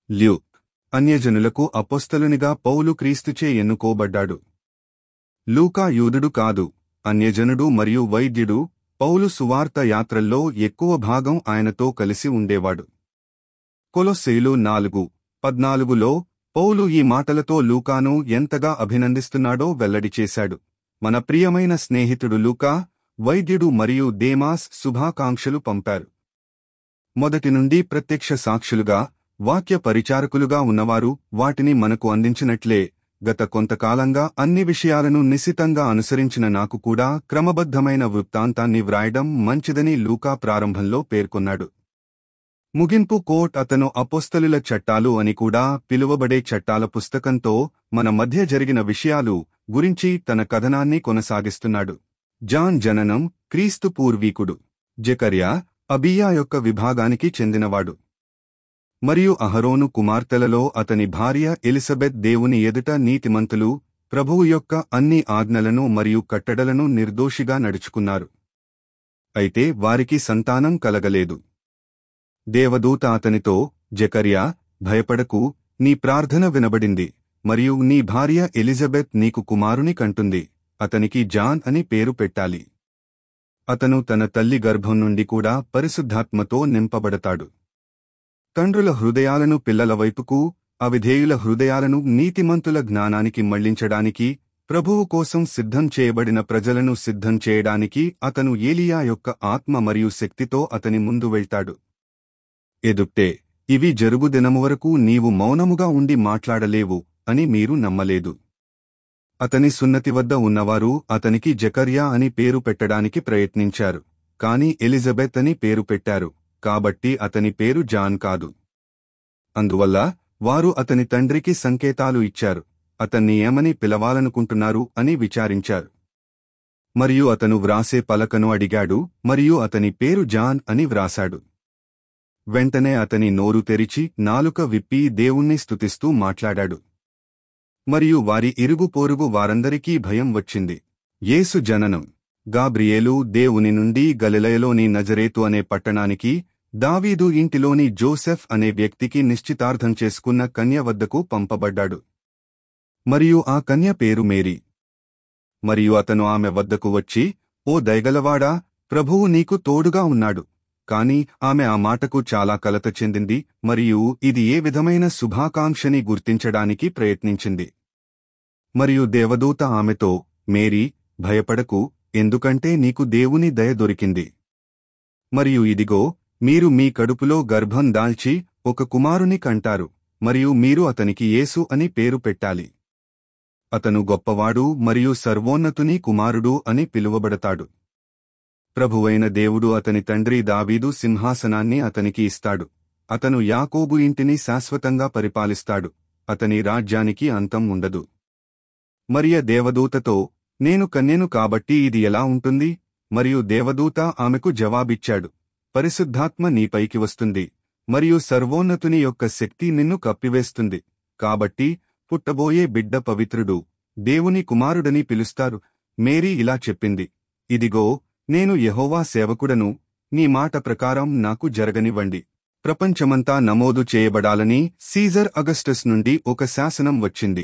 Luke అన్యజనులకు అపోస్తలునిగా పౌలు క్రీస్తుచే ఎన్నుకోబడ్డాడు లూకా యూదుడు కాదు అన్యజనుడు మరియు వైద్యుడు పౌలు సువార్త యాత్రల్లో ఎక్కువ భాగం ఆయనతో కలిసి ఉండేవాడు కొలొస్సేలు నాలుగు పద్నాలుగులో పౌలు ఈ మాటలతో లూకాను ఎంతగా అభినందిస్తున్నాడో వెల్లడి చేశాడు మన ప్రియమైన స్నేహితుడు లూకా వైద్యుడు మరియు దేమాస్ శుభాకాంక్షలు పంపారు మొదటి నుండి ప్రత్యక్ష సాక్షులుగా వాక్య పరిచారకులుగా ఉన్నవారు వాటిని మనకు అందించినట్లే గత కొంతకాలంగా అన్ని విషయాలను నిశితంగా అనుసరించిన నాకు కూడా క్రమబద్ధమైన వృత్తాంతాన్ని వ్రాయడం మంచిదని లూకా ప్రారంభంలో పేర్కొన్నాడు ముగింపు కోట్ అతను అపోస్తలుల చట్టాలు అని కూడా పిలువబడే చట్టాల పుస్తకంతో మన మధ్య జరిగిన విషయాలు గురించి తన కథనాన్ని కొనసాగిస్తున్నాడు జాన్ జననం క్రీస్తు పూర్వీకుడు జకర్యా అబియా యొక్క విభాగానికి చెందినవాడు మరియు అహరోను కుమార్తెలలో అతని భార్య ఎలిజబెత్ దేవుని ఎదుట నీతిమంతులు ప్రభువు యొక్క అన్ని ఆజ్ఞలను మరియు కట్టడలను నిర్దోషిగా నడుచుకున్నారు అయితే వారికి సంతానం కలగలేదు దేవదూత అతనితో జకర్యా భయపడకు నీ ప్రార్థన వినబడింది మరియు నీ భార్య ఎలిజబెత్ నీకు కుమారుని కంటుంది అతనికి జాన్ అని పేరు పెట్టాలి అతను తన తల్లి గర్భం నుండి కూడా పరిశుద్ధాత్మతో నింపబడతాడు తండ్రుల హృదయాలను పిల్లల వైపుకు అవిధేయుల హృదయాలను నీతిమంతుల జ్ఞానానికి మళ్లించడానికి ప్రభువు కోసం సిద్ధం చేయబడిన ప్రజలను సిద్ధం చేయడానికి అతను ఏలియా యొక్క ఆత్మ మరియు శక్తితో అతని ముందు వెళ్తాడు ఎదుప్టే ఇవి జరుగు దినము వరకు నీవు మౌనముగా ఉండి మాట్లాడలేవు అని మీరు నమ్మలేదు అతని సున్నతి వద్ద ఉన్నవారు అతనికి జకర్యా అని పేరు పెట్టడానికి ప్రయత్నించారు కాని ఎలిజబెత్ అని పేరు పెట్టారు కాబట్టి అతని పేరు జాన్ కాదు అందువల్ల వారు అతని తండ్రికి సంకేతాలు ఇచ్చారు అతన్ని ఏమని పిలవాలనుకుంటున్నారు అని విచారించారు మరియు అతను వ్రాసే పలకను అడిగాడు మరియు అతని పేరు జాన్ అని వ్రాసాడు వెంటనే అతని నోరు తెరిచి నాలుక విప్పి దేవుణ్ణి స్తుతిస్తూ మాట్లాడాడు మరియు వారి ఇరుగు పోరుగు వారందరికీ భయం వచ్చింది యేసు జననం గాబ్రియేలు దేవుని నుండి గలిలయలోని నజరేతు అనే పట్టణానికి దావీదు ఇంటిలోని జోసెఫ్ అనే వ్యక్తికి నిశ్చితార్థం చేసుకున్న కన్య వద్దకు పంపబడ్డాడు మరియు ఆ కన్య పేరు మేరీ మరియు అతను ఆమె వద్దకు వచ్చి ఓ దయగలవాడా ప్రభువు నీకు తోడుగా ఉన్నాడు కాని ఆమె ఆ మాటకు చాలా కలత చెందింది మరియు ఇది ఏ విధమైన శుభాకాంక్షని గుర్తించడానికి ప్రయత్నించింది మరియు దేవదూత ఆమెతో మేరీ భయపడకు ఎందుకంటే నీకు దేవుని దయ దొరికింది మరియు ఇదిగో మీరు మీ కడుపులో గర్భం దాల్చి ఒక కుమారుని కంటారు మరియు మీరు అతనికి యేసు అని పేరు పెట్టాలి అతను గొప్పవాడు మరియు సర్వోన్నతుని కుమారుడు అని పిలువబడతాడు ప్రభువైన దేవుడు అతని తండ్రి దావీదు సింహాసనాన్ని అతనికి ఇస్తాడు అతను యాకోబు ఇంటిని శాశ్వతంగా పరిపాలిస్తాడు అతని రాజ్యానికి అంతం ఉండదు మరియ దేవదూతతో నేను కన్యను కాబట్టి ఇది ఎలా ఉంటుంది మరియు దేవదూత ఆమెకు జవాబిచ్చాడు పరిశుద్ధాత్మ నీపైకి వస్తుంది మరియు సర్వోన్నతుని యొక్క శక్తి నిన్ను కప్పివేస్తుంది కాబట్టి పుట్టబోయే బిడ్డ పవిత్రుడు దేవుని కుమారుడని పిలుస్తారు మేరీ ఇలా చెప్పింది ఇదిగో నేను యెహోవా సేవకుడను నీ మాట ప్రకారం నాకు జరగనివ్వండి ప్రపంచమంతా నమోదు చేయబడాలని సీజర్ అగస్టస్ నుండి ఒక శాసనం వచ్చింది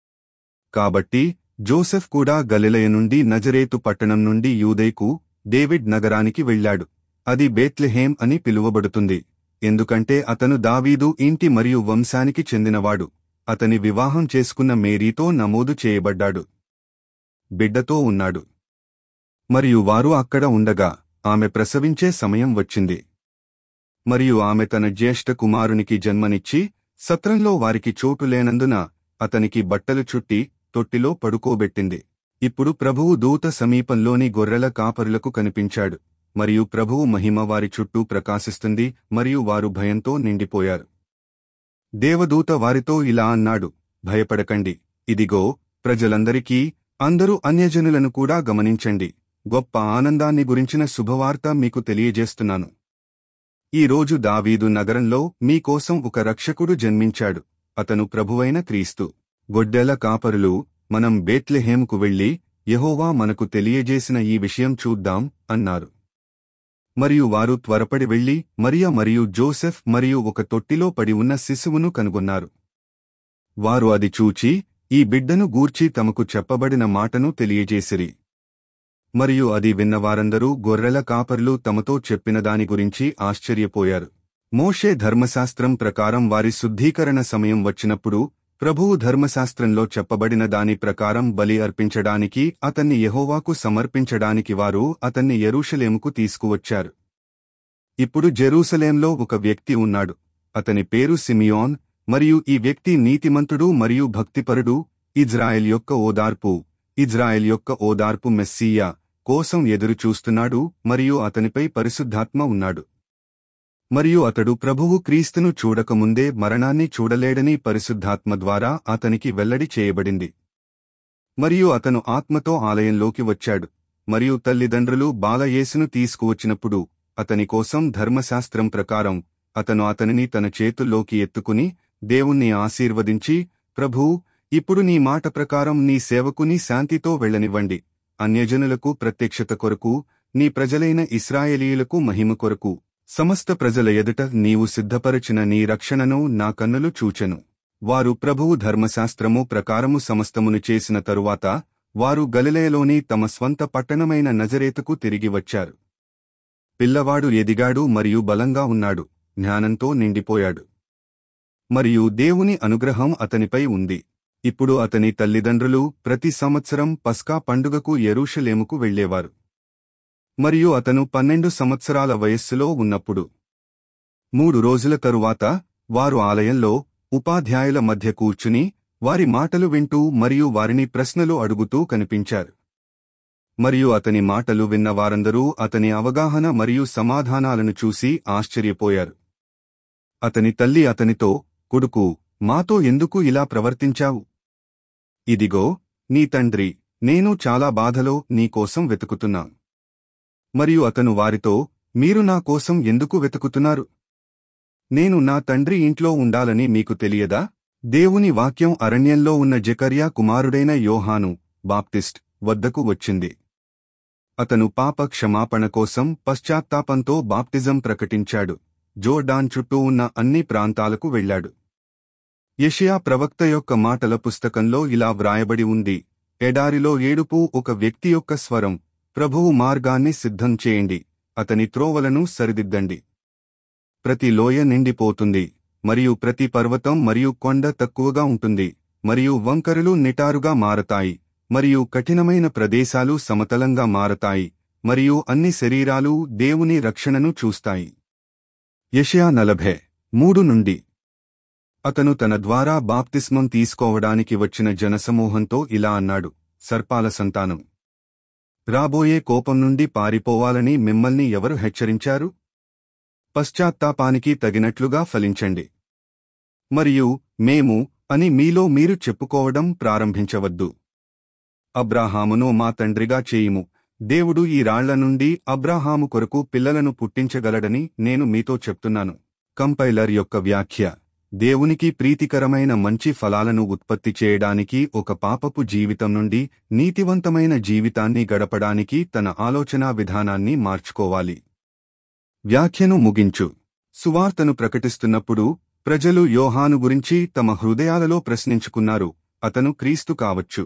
కాబట్టి జోసెఫ్ కూడా గలిలయ నుండి నజరేతు పట్టణం నుండి యూదైకు డేవిడ్ నగరానికి వెళ్ళాడు అది బేత్లెహేం అని పిలువబడుతుంది ఎందుకంటే అతను దావీదు ఇంటి మరియు వంశానికి చెందినవాడు అతని వివాహం చేసుకున్న మేరీతో నమోదు చేయబడ్డాడు బిడ్డతో ఉన్నాడు మరియు వారు అక్కడ ఉండగా ఆమె ప్రసవించే సమయం వచ్చింది మరియు ఆమె తన జ్యేష్ఠ కుమారునికి జన్మనిచ్చి సత్రంలో వారికి చోటు లేనందున అతనికి బట్టలు చుట్టి తొట్టిలో పడుకోబెట్టింది ఇప్పుడు ప్రభువు దూత సమీపంలోని గొర్రెల కాపరులకు కనిపించాడు మరియు ప్రభువు మహిమ వారి చుట్టూ ప్రకాశిస్తుంది మరియు వారు భయంతో నిండిపోయారు దేవదూత వారితో ఇలా అన్నాడు భయపడకండి ఇదిగో ప్రజలందరికీ అందరూ అన్యజనులను కూడా గమనించండి గొప్ప ఆనందాన్ని గురించిన శుభవార్త మీకు తెలియజేస్తున్నాను ఈ రోజు దావీదు నగరంలో మీకోసం ఒక రక్షకుడు జన్మించాడు అతను ప్రభువైన క్రీస్తు గొడ్డెల కాపరులు మనం బేత్లెహేముకు వెళ్లి యెహోవా మనకు తెలియజేసిన ఈ విషయం చూద్దాం అన్నారు మరియు వారు త్వరపడి వెళ్లి మరియ మరియు జోసెఫ్ మరియు ఒక తొట్టిలో పడి ఉన్న శిశువును కనుగొన్నారు వారు అది చూచి ఈ బిడ్డను గూర్చి తమకు చెప్పబడిన మాటను తెలియజేసిరి మరియు అది విన్న వారందరూ గొర్రెల కాపర్లు తమతో చెప్పిన దాని గురించి ఆశ్చర్యపోయారు మోషే ధర్మశాస్త్రం ప్రకారం వారి శుద్ధీకరణ సమయం వచ్చినప్పుడు ప్రభువు ధర్మశాస్త్రంలో చెప్పబడిన దాని ప్రకారం బలి అర్పించడానికి అతన్ని యెహోవాకు సమర్పించడానికి వారు అతన్ని యెరూషలేముకు తీసుకువచ్చారు ఇప్పుడు జెరూసలేంలో ఒక వ్యక్తి ఉన్నాడు అతని పేరు సిమియోన్ మరియు ఈ వ్యక్తి నీతిమంతుడు మరియు భక్తిపరుడు ఇజ్రాయెల్ యొక్క ఓదార్పు ఇజ్రాయెల్ యొక్క ఓదార్పు మెస్సీయా కోసం ఎదురుచూస్తున్నాడు మరియు అతనిపై పరిశుద్ధాత్మ ఉన్నాడు మరియు అతడు ప్రభువు క్రీస్తును చూడకముందే మరణాన్ని చూడలేడని పరిశుద్ధాత్మ ద్వారా అతనికి వెల్లడి చేయబడింది మరియు అతను ఆత్మతో ఆలయంలోకి వచ్చాడు మరియు తల్లిదండ్రులు బాలయేసును తీసుకువచ్చినప్పుడు అతని కోసం ధర్మశాస్త్రం ప్రకారం అతను అతనిని తన చేతుల్లోకి ఎత్తుకుని దేవుణ్ణి ఆశీర్వదించి ప్రభూ ఇప్పుడు నీ మాట ప్రకారం నీ సేవకుని శాంతితో వెళ్ళనివ్వండి అన్యజనులకు ప్రత్యక్షత కొరకు నీ ప్రజలైన ఇస్రాయేలీయులకు మహిమ కొరకు సమస్త ప్రజల ఎదుట నీవు సిద్ధపరచిన నీ రక్షణను నా కన్నులు చూచెను వారు ప్రభువు ధర్మశాస్త్రము ప్రకారము సమస్తమును చేసిన తరువాత వారు గలిలయలోని తమ స్వంత పట్టణమైన నజరేతుకు తిరిగి వచ్చారు పిల్లవాడు ఎదిగాడు మరియు బలంగా ఉన్నాడు జ్ఞానంతో నిండిపోయాడు మరియు దేవుని అనుగ్రహం అతనిపై ఉంది ఇప్పుడు అతని తల్లిదండ్రులు ప్రతి సంవత్సరం పస్కా పండుగకు యెరూషలేముకు వెళ్లేవారు మరియు అతను పన్నెండు సంవత్సరాల వయస్సులో ఉన్నప్పుడు మూడు రోజుల తరువాత వారు ఆలయంలో ఉపాధ్యాయుల మధ్య కూర్చుని వారి మాటలు వింటూ మరియు వారిని ప్రశ్నలు అడుగుతూ కనిపించారు మరియు అతని మాటలు విన్న వారందరూ అతని అవగాహన మరియు సమాధానాలను చూసి ఆశ్చర్యపోయారు అతని తల్లి అతనితో కొడుకు మాతో ఎందుకు ఇలా ప్రవర్తించావు ఇదిగో నీ తండ్రి నేను చాలా బాధలో నీకోసం వెతుకుతున్నాను మరియు అతను వారితో మీరు నా కోసం ఎందుకు వెతుకుతున్నారు నేను నా తండ్రి ఇంట్లో ఉండాలని మీకు తెలియదా దేవుని వాక్యం అరణ్యంలో ఉన్న జకర్యా కుమారుడైన యోహాను బాప్టిస్ట్ వద్దకు వచ్చింది అతను పాప క్షమాపణ కోసం పశ్చాత్తాపంతో బాప్టిజం ప్రకటించాడు జోర్డాన్ చుట్టూ ఉన్న అన్ని ప్రాంతాలకు వెళ్ళాడు యెషయా ప్రవక్త యొక్క మాటల పుస్తకంలో ఇలా వ్రాయబడి ఉంది ఎడారిలో ఏడుపు ఒక వ్యక్తి యొక్క స్వరం ప్రభువు మార్గాన్ని సిద్ధం చేయండి అతని త్రోవలను సరిదిద్దండి ప్రతి లోయ నిండిపోతుంది మరియు ప్రతి పర్వతం మరియు కొండ తక్కువగా ఉంటుంది మరియు వంకరలు నిటారుగా మారతాయి మరియు కఠినమైన ప్రదేశాలు సమతలంగా మారతాయి మరియు అన్ని శరీరాలు దేవుని రక్షణను చూస్తాయి యెషయా నలభై మూడు నుండి అతను తన ద్వారా బాప్తిస్మం తీసుకోవడానికి వచ్చిన జనసమూహంతో ఇలా అన్నాడు సర్పాల సంతానం రాబోయే కోపం నుండి పారిపోవాలని మిమ్మల్ని ఎవరు హెచ్చరించారు పశ్చాత్తాపానికి తగినట్లుగా ఫలించండి మరియు మేము అని మీలో మీరు చెప్పుకోవడం ప్రారంభించవద్దు అబ్రాహామును మా తండ్రిగా చేయుము దేవుడు ఈ రాళ్ల నుండి అబ్రాహాము కొరకు పిల్లలను పుట్టించగలడని నేను మీతో చెప్తున్నాను కంపైలర్ యొక్క వ్యాఖ్య దేవునికి ప్రీతికరమైన మంచి ఫలాలను ఉత్పత్తి చేయడానికి ఒక పాపపు జీవితం నుండి నీతివంతమైన జీవితాన్ని గడపడానికి తన ఆలోచనా విధానాన్ని మార్చుకోవాలి వ్యాఖ్యను ముగించు సువార్తను ప్రకటిస్తున్నప్పుడు ప్రజలు యోహాను గురించి తమ హృదయాలలో ప్రశ్నించుకున్నారు అతను క్రీస్తు కావచ్చు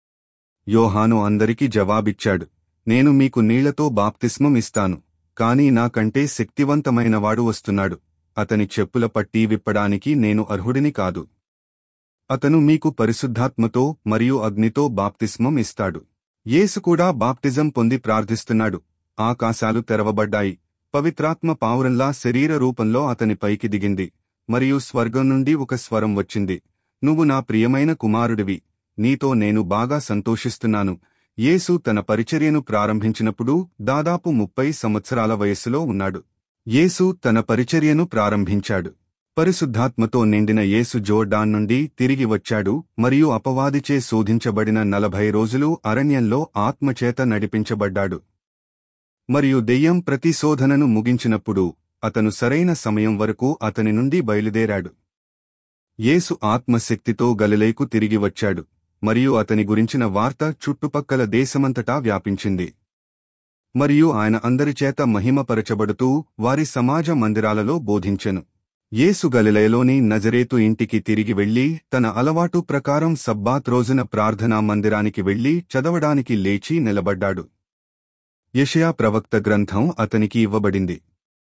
యోహాను అందరికీ జవాబిచ్చాడు నేను మీకు నీళ్లతో బాప్తిస్మం ఇస్తాను కాని నాకంటే శక్తివంతమైనవాడు వస్తున్నాడు అతని చెప్పుల పట్టీ విప్పడానికి నేను అర్హుడిని కాదు అతను మీకు పరిశుద్ధాత్మతో మరియు అగ్నితో బాప్తిస్మం ఇస్తాడు యేసు కూడా బాప్తిజం పొంది ప్రార్థిస్తున్నాడు ఆకాశాలు తెరవబడ్డాయి పవిత్రాత్మ పావురంలా శరీర రూపంలో అతని పైకి దిగింది మరియు స్వర్గం నుండి ఒక స్వరం వచ్చింది నువ్వు నా ప్రియమైన కుమారుడివి నీతో నేను బాగా సంతోషిస్తున్నాను యేసు తన పరిచర్యను ప్రారంభించినప్పుడు దాదాపు ముప్పై సంవత్సరాల వయస్సులో ఉన్నాడు యేసు తన పరిచర్యను ప్రారంభించాడు పరిశుద్ధాత్మతో నిండిన యేసు జోర్డాన్ నుండి తిరిగి వచ్చాడు మరియు అపవాదిచే శోధించబడిన నలభై రోజులు అరణ్యంలో ఆత్మచేత నడిపించబడ్డాడు మరియు దెయ్యం ప్రతి శోధనను ముగించినప్పుడు అతను సరైన సమయం వరకు అతని నుండి బయలుదేరాడు యేసు ఆత్మశక్తితో గలిలేకు తిరిగి వచ్చాడు మరియు అతని గురించిన వార్త చుట్టుపక్కల దేశమంతటా వ్యాపించింది మరియు ఆయన అందరిచేత మహిమపరచబడుతూ వారి సమాజ మందిరాలలో బోధించెను యేసు గలిలయలోని నజరేతు ఇంటికి తిరిగి వెళ్లి తన అలవాటు ప్రకారం సబ్బాత్ రోజున ప్రార్థనా మందిరానికి వెళ్లి చదవడానికి లేచి నిలబడ్డాడు యెషయా ప్రవక్త గ్రంథం అతనికి ఇవ్వబడింది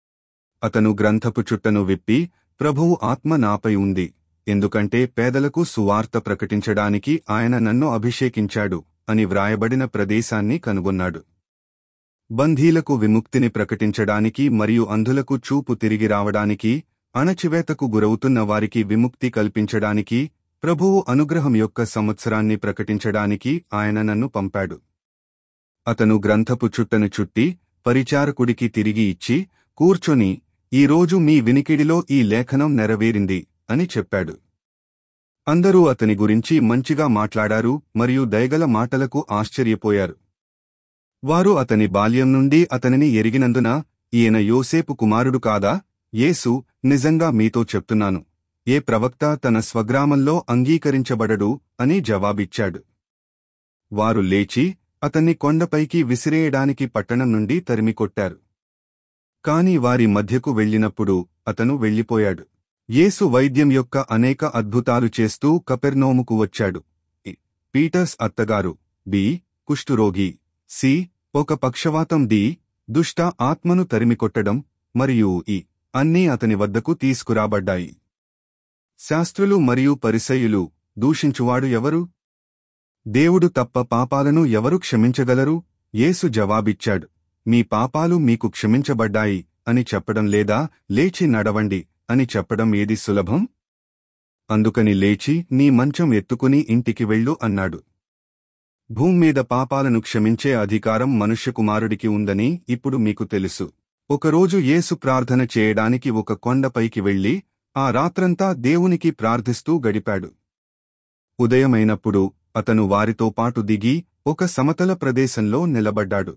అతను గ్రంథపు చుట్టను విప్పి ప్రభువు ఆత్మ నాపై ఉంది ఎందుకంటే పేదలకు సువార్త ప్రకటించడానికి ఆయన నన్ను అభిషేకించాడు అని వ్రాయబడిన ప్రదేశాన్ని కనుగొన్నాడు బంధీలకు విముక్తిని ప్రకటించడానికి మరియు అంధులకు చూపు తిరిగి రావడానికి అణచివేతకు గురవుతున్న వారికి విముక్తి కల్పించడానికి ప్రభువు అనుగ్రహం యొక్క సంవత్సరాన్ని ప్రకటించడానికి ఆయన నన్ను పంపాడు అతను గ్రంథపు చుట్టను చుట్టి పరిచారకుడికి తిరిగి ఇచ్చి కూర్చొని ఈరోజు మీ వినికిడిలో ఈ లేఖనం నెరవేరింది అని చెప్పాడు అందరూ అతని గురించి మంచిగా మాట్లాడారు మరియు దయగల మాటలకు ఆశ్చర్యపోయారు వారు అతని బాల్యం నుండి అతనిని ఎరిగినందున ఈయన యోసేపు కుమారుడు కాదా యేసు నిజంగా మీతో చెప్తున్నాను ఏ ప్రవక్త తన స్వగ్రామంలో అంగీకరించబడడు అని జవాబిచ్చాడు వారు లేచి అతన్ని కొండపైకి విసిరేయడానికి పట్టణం నుండి తరిమికొట్టారు కాని వారి మధ్యకు వెళ్ళినప్పుడు అతను వెళ్ళిపోయాడు యేసు వైద్యం యొక్క అనేక అద్భుతాలు చేస్తూ కపెర్నోముకు వచ్చాడు ఇ. పీటర్స్ అత్తగారు బి కుష్ఠురోగి సి ఒక పక్షవాతం డి దుష్ట ఆత్మను తరిమికొట్టడం మరియు ఈ అన్నీ అతని వద్దకు తీసుకురాబడ్డాయి శాస్త్రులు మరియు పరిసయులు దూషించువాడు ఎవరు దేవుడు తప్ప పాపాలను ఎవరు క్షమించగలరు యేసు జవాబిచ్చాడు మీ పాపాలు మీకు క్షమించబడ్డాయి అని చెప్పడం లేదా లేచి నడవండి అని చెప్పడం ఏది సులభం అందుకని లేచి నీ మంచం ఎత్తుకుని ఇంటికి వెళ్ళు అన్నాడు భూమ్మీద పాపాలను క్షమించే అధికారం మనుష్యకుమారుడికి ఉందని ఇప్పుడు మీకు తెలుసు ఒకరోజు యేసు ప్రార్థన చేయడానికి ఒక కొండపైకి వెళ్లి ఆ రాత్రంతా దేవునికి ప్రార్థిస్తూ గడిపాడు ఉదయమైనప్పుడు అతను వారితో పాటు దిగి ఒక సమతల ప్రదేశంలో నిలబడ్డాడు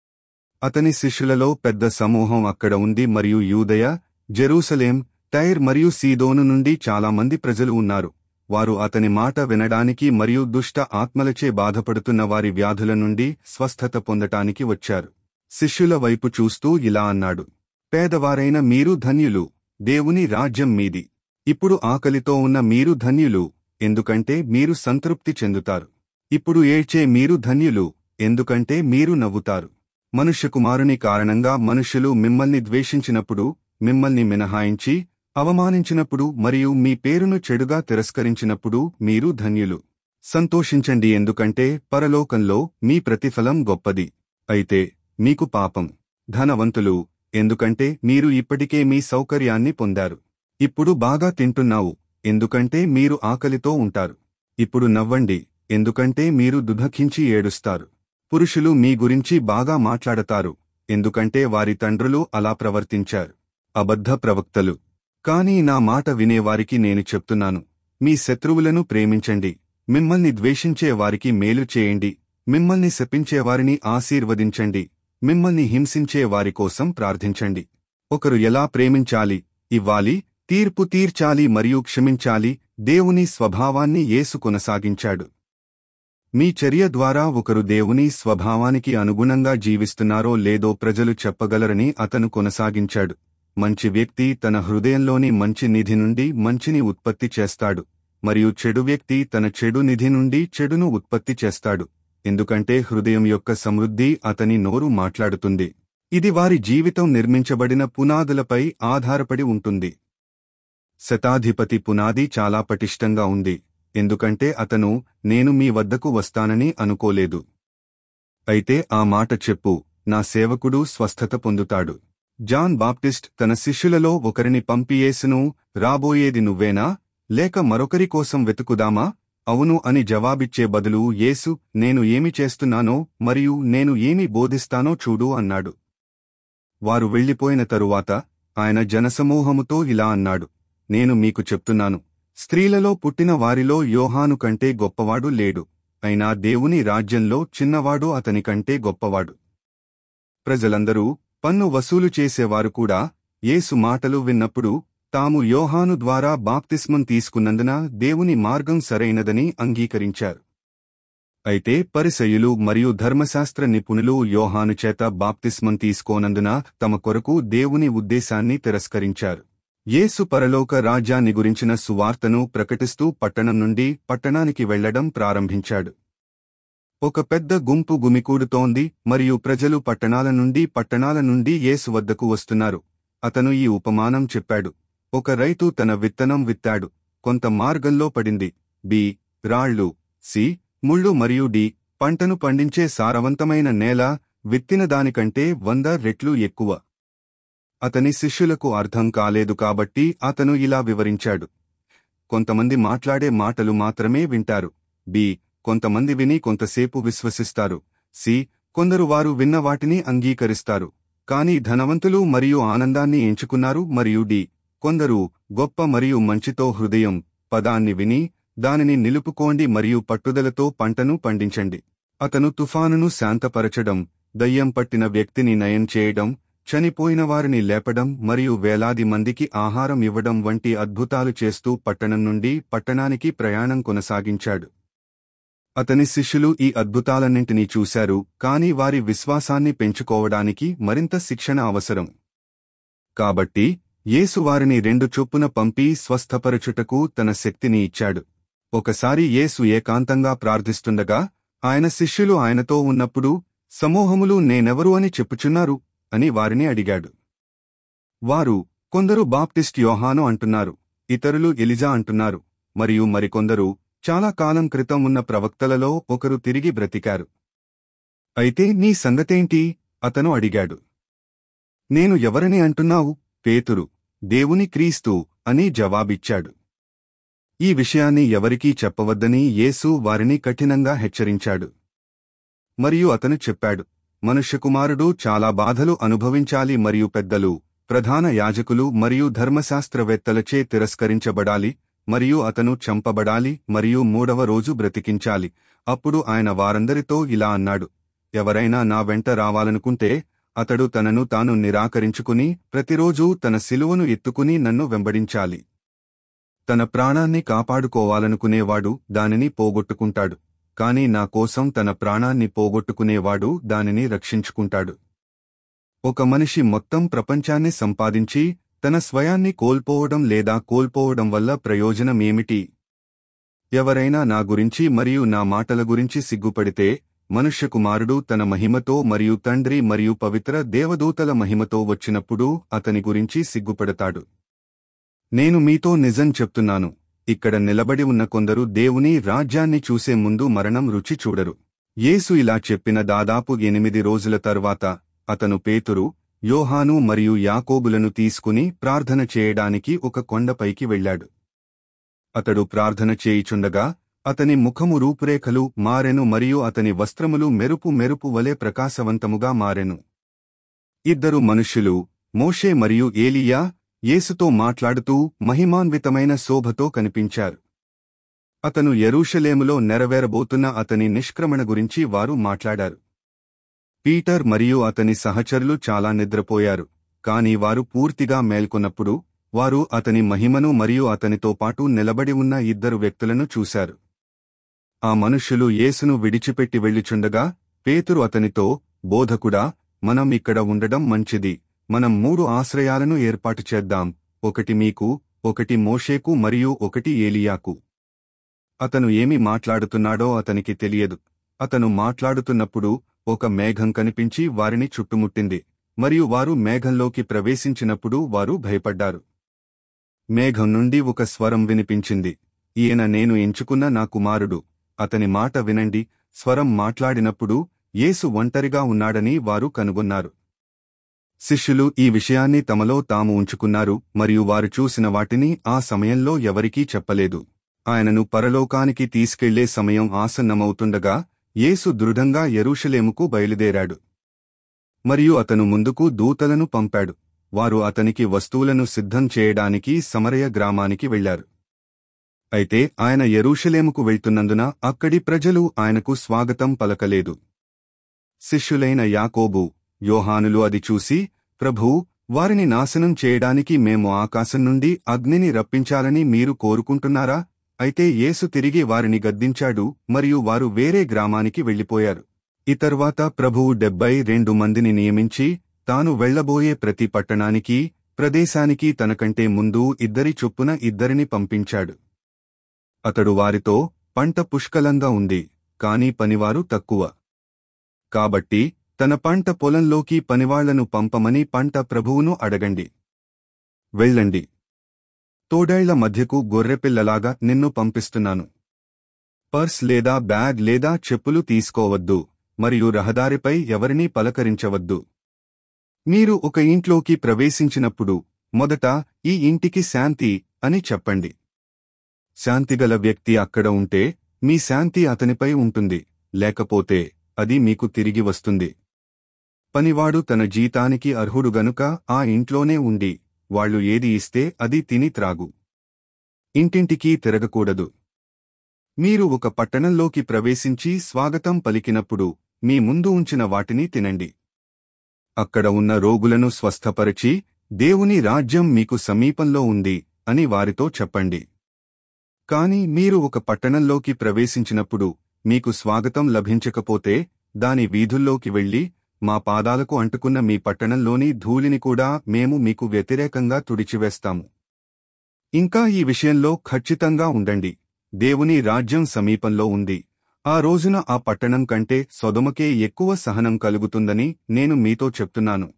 అతని శిష్యులలో పెద్ద సమూహం అక్కడ ఉంది మరియు యూదయ జెరూసలేం టైర్ మరియు సీదోను నుండి చాలామంది ప్రజలు ఉన్నారు వారు అతని మాట వినడానికి మరియు దుష్ట ఆత్మలచే బాధపడుతున్న వారి వ్యాధుల నుండి స్వస్థత పొందటానికి వచ్చారు శిష్యుల వైపు చూస్తూ ఇలా అన్నాడు పేదవారైన మీరు ధన్యులు దేవుని రాజ్యం మీది ఇప్పుడు ఆకలితో ఉన్న మీరు ధన్యులు ఎందుకంటే మీరు సంతృప్తి చెందుతారు ఇప్పుడు ఏడ్చే మీరు ధన్యులు ఎందుకంటే మీరు నవ్వుతారు మనుష్యకుమారుని కారణంగా మనుష్యులు మిమ్మల్ని ద్వేషించినప్పుడు మిమ్మల్ని మినహాయించి అవమానించినప్పుడు మరియు మీ పేరును చెడుగా తిరస్కరించినప్పుడు మీరు ధన్యులు సంతోషించండి ఎందుకంటే పరలోకంలో మీ ప్రతిఫలం గొప్పది అయితే మీకు పాపం ధనవంతులు ఎందుకంటే మీరు ఇప్పటికే మీ సౌకర్యాన్ని పొందారు ఇప్పుడు బాగా తింటున్నావు ఎందుకంటే మీరు ఆకలితో ఉంటారు ఇప్పుడు నవ్వండి ఎందుకంటే మీరు దుఃఖించి ఏడుస్తారు పురుషులు మీ గురించి బాగా మాట్లాడతారు ఎందుకంటే వారి తండ్రులు అలా ప్రవర్తించారు అబద్ధ ప్రవక్తలు కాని నా మాట వినేవారికి నేను చెప్తున్నాను మీ శత్రువులను ప్రేమించండి మిమ్మల్ని ద్వేషించే వారికి మేలు చేయండి మిమ్మల్ని శపించేవారిని ఆశీర్వదించండి మిమ్మల్ని హింసించే వారి కోసం ప్రార్థించండి ఒకరు ఎలా ప్రేమించాలి ఇవ్వాలి తీర్పు తీర్చాలి మరియు క్షమించాలి దేవుని స్వభావాన్ని యేసు కొనసాగించాడు మీ చర్య ద్వారా ఒకరు దేవుని స్వభావానికి అనుగుణంగా జీవిస్తున్నారో లేదో ప్రజలు చెప్పగలరని అతను కొనసాగించాడు మంచి వ్యక్తి తన హృదయంలోని మంచి నిధి నుండి మంచిని ఉత్పత్తి చేస్తాడు మరియు చెడు వ్యక్తి తన చెడు నిధి నుండి చెడును ఉత్పత్తి చేస్తాడు ఎందుకంటే హృదయం యొక్క సమృద్ధి అతని నోరు మాట్లాడుతుంది ఇది వారి జీవితం నిర్మించబడిన పునాదులపై ఆధారపడి ఉంటుంది శతాధిపతి పునాది చాలా పటిష్టంగా ఉంది ఎందుకంటే అతను నేను మీ వద్దకు వస్తానని అనుకోలేదు అయితే ఆ మాట చెప్పు నా సేవకుడు స్వస్థత పొందుతాడు జాన్ బాప్టిస్ట్ తన శిష్యులలో ఒకరిని పంపియేసును రాబోయేది నువ్వేనా లేక మరొకరి కోసం వెతుకుదామా అవును అని జవాబిచ్చే బదులు యేసు నేను ఏమి చేస్తున్నానో మరియు నేను ఏమి బోధిస్తానో చూడు అన్నాడు వారు వెళ్ళిపోయిన తరువాత ఆయన జనసమూహముతో ఇలా అన్నాడు నేను మీకు చెప్తున్నాను స్త్రీలలో పుట్టిన వారిలో యోహాను కంటే గొప్పవాడు లేడు అయినా దేవుని రాజ్యంలో చిన్నవాడు అతని కంటే గొప్పవాడు ప్రజలందరూ పన్ను వసూలు చేసేవారు కూడా యేసు మాటలు విన్నప్పుడు తాము యోహాను ద్వారా బాప్తిస్మం తీసుకున్నందున దేవుని మార్గం సరైనదని అంగీకరించారు అయితే పరిసయులు మరియు ధర్మశాస్త్ర నిపుణులు యోహాను చేత బాప్తిస్మం తీసుకోనందున తమ కొరకు దేవుని ఉద్దేశాన్ని తిరస్కరించారు యేసు పరలోక రాజ్యాన్ని గురించిన సువార్తను ప్రకటిస్తూ పట్టణం నుండి పట్టణానికి వెళ్లడం ప్రారంభించాడు ఒక పెద్ద గుంపు గుమికూడుతోంది మరియు ప్రజలు పట్టణాల నుండి పట్టణాల నుండి యేసు వద్దకు వస్తున్నారు అతను ఈ ఉపమానం చెప్పాడు ఒక రైతు తన విత్తనం విత్తాడు కొంత మార్గంలో పడింది బి రాళ్ళు సి ముళ్ళు మరియు డి పంటను పండించే సారవంతమైన నేల విత్తిన దానికంటే వంద రెట్లు ఎక్కువ అతని శిష్యులకు అర్థం కాలేదు కాబట్టి అతను ఇలా వివరించాడు కొంతమంది మాట్లాడే మాటలు మాత్రమే వింటారు బి కొంతమంది విని కొంతసేపు విశ్వసిస్తారు సి కొందరు వారు విన్న వాటిని అంగీకరిస్తారు కాని ధనవంతులు మరియు ఆనందాన్ని ఎంచుకున్నారు మరియు డి కొందరు గొప్ప మరియు మంచితో హృదయం పదాన్ని విని దానిని నిలుపుకోండి మరియు పట్టుదలతో పంటను పండించండి అతను తుఫానును శాంతపరచడం దయ్యం పట్టిన వ్యక్తిని నయం చేయడం చనిపోయిన వారిని లేపడం మరియు వేలాది మందికి ఆహారం ఇవ్వడం వంటి అద్భుతాలు చేస్తూ పట్టణం నుండి పట్టణానికి ప్రయాణం కొనసాగించాడు అతని శిష్యులు ఈ అద్భుతాలన్నింటినీ చూశారు కాని వారి విశ్వాసాన్ని పెంచుకోవడానికి మరింత శిక్షణ అవసరం కాబట్టి యేసు వారిని రెండు చొప్పున పంపి స్వస్థపరచుటకు తన శక్తిని ఇచ్చాడు ఒకసారి యేసు ఏకాంతంగా ప్రార్థిస్తుండగా ఆయన శిష్యులు ఆయనతో ఉన్నప్పుడు సమూహములు నేనెవరు అని చెప్పుచున్నారు అని వారిని అడిగాడు వారు కొందరు బాప్టిస్ట్ యోహాను అంటున్నారు ఇతరులు ఎలిజా అంటున్నారు మరియు మరికొందరు చాలా కాలం క్రితం ఉన్న ప్రవక్తలలో ఒకరు తిరిగి బ్రతికారు అయితే నీ సంగతేంటి అతను అడిగాడు నేను ఎవరని అంటున్నావు పేతురు దేవుని క్రీస్తు అని జవాబిచ్చాడు ఈ విషయాన్ని ఎవరికీ చెప్పవద్దని యేసు వారిని కఠినంగా హెచ్చరించాడు మరియు అతను చెప్పాడు మనుష్యకుమారుడు చాలా బాధలు అనుభవించాలి మరియు పెద్దలు ప్రధాన యాజకులు మరియు ధర్మశాస్త్రవేత్తలచే తిరస్కరించబడాలి మరియు అతను చంపబడాలి మరియు మూడవ రోజు బ్రతికించాలి అప్పుడు ఆయన వారందరితో ఇలా అన్నాడు ఎవరైనా నా వెంట రావాలనుకుంటే అతడు తనను తాను నిరాకరించుకుని ప్రతిరోజూ తన శిలువను ఎత్తుకుని నన్ను వెంబడించాలి తన ప్రాణాన్ని కాపాడుకోవాలనుకునేవాడు దానిని పోగొట్టుకుంటాడు కాని నా కోసం తన ప్రాణాన్ని పోగొట్టుకునేవాడు దానిని రక్షించుకుంటాడు ఒక మనిషి మొత్తం ప్రపంచాన్ని సంపాదించి తన స్వయాన్ని కోల్పోవడం లేదా కోల్పోవడం వల్ల ప్రయోజనమేమిటి ఎవరైనా నా గురించి మరియు నా మాటల గురించి సిగ్గుపడితే మనుష్యకుమారుడు తన మహిమతో మరియు తండ్రి మరియు పవిత్ర దేవదూతల మహిమతో వచ్చినప్పుడు అతని గురించి సిగ్గుపడతాడు నేను మీతో నిజం చెప్తున్నాను ఇక్కడ నిలబడి ఉన్న కొందరు దేవుని రాజ్యాన్ని చూసే ముందు మరణం రుచి చూడరు యేసు ఇలా చెప్పిన దాదాపు ఎనిమిది రోజుల తరువాత అతను పేతురు యోహాను మరియు యాకోబులను తీసుకుని ప్రార్థన చేయడానికి ఒక కొండపైకి వెళ్ళాడు అతడు ప్రార్థన చేయిచుండగా అతని ముఖము రూపురేఖలు మారెను మరియు అతని వస్త్రములు మెరుపు మెరుపు వలె ప్రకాశవంతముగా మారెను ఇద్దరు మనుష్యులు మోషే మరియు ఏలియా యేసుతో మాట్లాడుతూ మహిమాన్వితమైన శోభతో కనిపించారు అతను యెరూషలేములో నెరవేరబోతున్న అతని నిష్క్రమణ గురించి వారు మాట్లాడారు పీటర్ మరియు అతని సహచరులు చాలా నిద్రపోయారు కాని వారు పూర్తిగా మేల్కొన్నప్పుడు వారు అతని మహిమను మరియు అతనితో పాటు నిలబడి ఉన్న ఇద్దరు వ్యక్తులను చూశారు ఆ మనుష్యులు యేసును విడిచిపెట్టి వెళ్ళుచుండగా పేతురు అతనితో బోధకుడా మనం ఇక్కడ ఉండడం మంచిది మనం మూడు ఆశ్రయాలను ఏర్పాటు చేద్దాం ఒకటి మీకు ఒకటి మోషేకు మరియు ఒకటి ఏలియాకు అతను ఏమి మాట్లాడుతున్నాడో అతనికి తెలియదు అతను మాట్లాడుతున్నప్పుడు ఒక మేఘం కనిపించి వారిని చుట్టుముట్టింది మరియు వారు మేఘంలోకి ప్రవేశించినప్పుడు వారు భయపడ్డారు మేఘం నుండి ఒక స్వరం వినిపించింది ఈయన నేను ఎంచుకున్న నా కుమారుడు అతని మాట వినండి స్వరం మాట్లాడినప్పుడు యేసు ఒంటరిగా ఉన్నాడని వారు కనుగొన్నారు శిష్యులు ఈ విషయాన్ని తమలో తాము ఉంచుకున్నారు మరియు వారు చూసిన వాటిని ఆ సమయంలో ఎవరికీ చెప్పలేదు ఆయనను పరలోకానికి తీసుకెళ్లే సమయం ఆసన్నమవుతుండగా యేసు దృఢంగా యెరూషలేముకు బయలుదేరాడు మరియు అతను ముందుకు దూతలను పంపాడు వారు అతనికి వస్తువులను సిద్ధం చేయడానికి సమరయ గ్రామానికి వెళ్లారు అయితే ఆయన యెరూషలేముకు వెళ్తున్నందున అక్కడి ప్రజలు ఆయనకు స్వాగతం పలకలేదు శిష్యులైన యాకోబు యోహానులు అది చూసి ప్రభూ వారిని నాశనం చేయడానికి మేము ఆకాశం నుండి అగ్నిని రప్పించాలని మీరు కోరుకుంటున్నారా అయితే యేసు తిరిగి వారిని గద్దించాడు మరియు వారు వేరే గ్రామానికి వెళ్లిపోయారు ఈ తర్వాత ప్రభువు డెబ్బై రెండు మందిని నియమించి తాను వెళ్లబోయే ప్రతి పట్టణానికి ప్రదేశానికి తనకంటే ముందు ఇద్దరి చొప్పున ఇద్దరిని పంపించాడు అతడు వారితో పంట పుష్కలంగా ఉంది కాని పనివారు తక్కువ కాబట్టి తన పంట పొలంలోకి పనివాళ్లను పంపమని పంట ప్రభువును అడగండి వెళ్ళండి తోడేళ్ల మధ్యకు గొర్రెపిల్లలాగా నిన్ను పంపిస్తున్నాను పర్స్ లేదా బ్యాగ్ లేదా చెప్పులు తీసుకోవద్దు మరియు రహదారిపై ఎవరినీ పలకరించవద్దు మీరు ఒక ఇంట్లోకి ప్రవేశించినప్పుడు మొదట ఈ ఇంటికి శాంతి అని చెప్పండి శాంతిగల వ్యక్తి అక్కడ ఉంటే మీ శాంతి అతనిపై ఉంటుంది లేకపోతే అది మీకు తిరిగి వస్తుంది పనివాడు తన జీతానికి అర్హుడు గనుక ఆ ఇంట్లోనే ఉండి వాళ్ళు ఏది ఇస్తే అది తిని త్రాగు ఇంటింటికీ తిరగకూడదు మీరు ఒక పట్టణంలోకి ప్రవేశించి స్వాగతం పలికినప్పుడు మీ ముందు ఉంచిన వాటిని తినండి అక్కడ ఉన్న రోగులను స్వస్థపరిచి దేవుని రాజ్యం మీకు సమీపంలో ఉంది అని వారితో చెప్పండి కాని మీరు ఒక పట్టణంలోకి ప్రవేశించినప్పుడు మీకు స్వాగతం లభించకపోతే దాని వీధుల్లోకి వెళ్లి మా పాదాలకు అంటుకున్న మీ పట్టణంలోని ధూళిని కూడా మేము మీకు వ్యతిరేకంగా తుడిచివేస్తాము ఇంకా ఈ విషయంలో ఖచ్చితంగా ఉండండి దేవుని రాజ్యం సమీపంలో ఉంది ఆ రోజున ఆ పట్టణం కంటే సొదమకే ఎక్కువ సహనం కలుగుతుందని నేను మీతో చెప్తున్నాను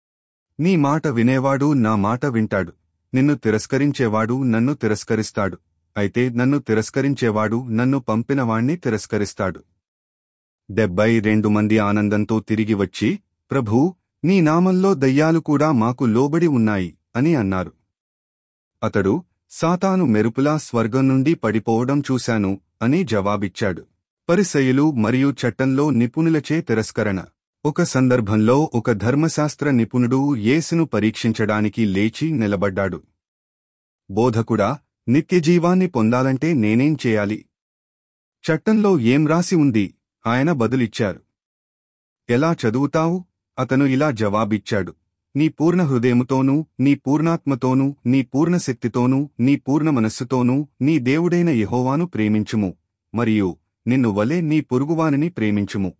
నీ మాట వినేవాడు నా మాట వింటాడు నిన్ను తిరస్కరించేవాడు నన్ను తిరస్కరిస్తాడు అయితే నన్ను తిరస్కరించేవాడు నన్ను పంపినవాణ్ణి తిరస్కరిస్తాడు డెబ్బై రెండు మంది ఆనందంతో తిరిగి వచ్చి ప్రభూ నీ నామంలో దయ్యాలు కూడా మాకు లోబడి ఉన్నాయి అని అన్నారు అతడు సాతాను మెరుపులా స్వర్గం నుండి పడిపోవడం చూశాను అని జవాబిచ్చాడు పరిసయులు మరియు చట్టంలో నిపుణులచే తిరస్కరణ ఒక సందర్భంలో ఒక ధర్మశాస్త్ర నిపుణుడు యేసును పరీక్షించడానికి లేచి నిలబడ్డాడు బోధకుడా నిత్యజీవాన్ని పొందాలంటే నేనేం చేయాలి చట్టంలో ఏం రాసి ఉంది ఆయన బదులిచ్చారు ఎలా చదువుతావు అతను ఇలా జవాబిచ్చాడు నీ పూర్ణ హృదయముతోనూ నీ పూర్ణాత్మతోనూ నీ పూర్ణ శక్తితోనూ నీ పూర్ణ మనస్సుతోనూ నీ దేవుడైన యెహోవాను ప్రేమించుము మరియు నిన్ను వలె నీ పొరుగువానిని ప్రేమించుము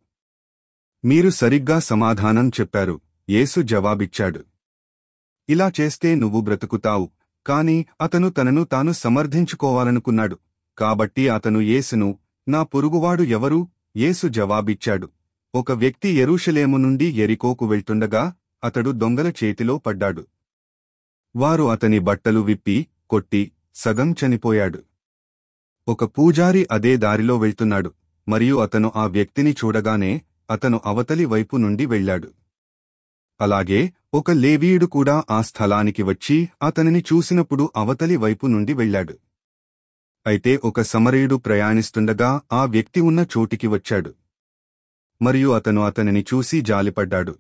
మీరు సరిగ్గా సమాధానం చెప్పారు యేసు జవాబిచ్చాడు ఇలా చేస్తే నువ్వు బ్రతుకుతావు కాని అతను తనను తాను సమర్థించుకోవాలనుకున్నాడు కాబట్టి అతను యేసును నా పొరుగువాడు ఎవరు యేసు జవాబిచ్చాడు ఒక వ్యక్తి ఎరూషలేము నుండి ఎరికోకు వెళ్తుండగా అతడు దొంగల చేతిలో పడ్డాడు వారు అతని బట్టలు విప్పి కొట్టి సగం చనిపోయాడు ఒక పూజారి అదే దారిలో వెళ్తున్నాడు మరియు అతను ఆ వ్యక్తిని చూడగానే అతను అవతలి వైపు నుండి వెళ్ళాడు అలాగే ఒక లేవీయుడు కూడా ఆ స్థలానికి వచ్చి అతనిని చూసినప్పుడు అవతలి వైపు నుండి వెళ్ళాడు అయితే ఒక సమరయుడు ప్రయాణిస్తుండగా ఆ వ్యక్తి ఉన్న చోటికి వచ్చాడు మరియు అతను అతనిని చూసి జాలిపడ్డాడు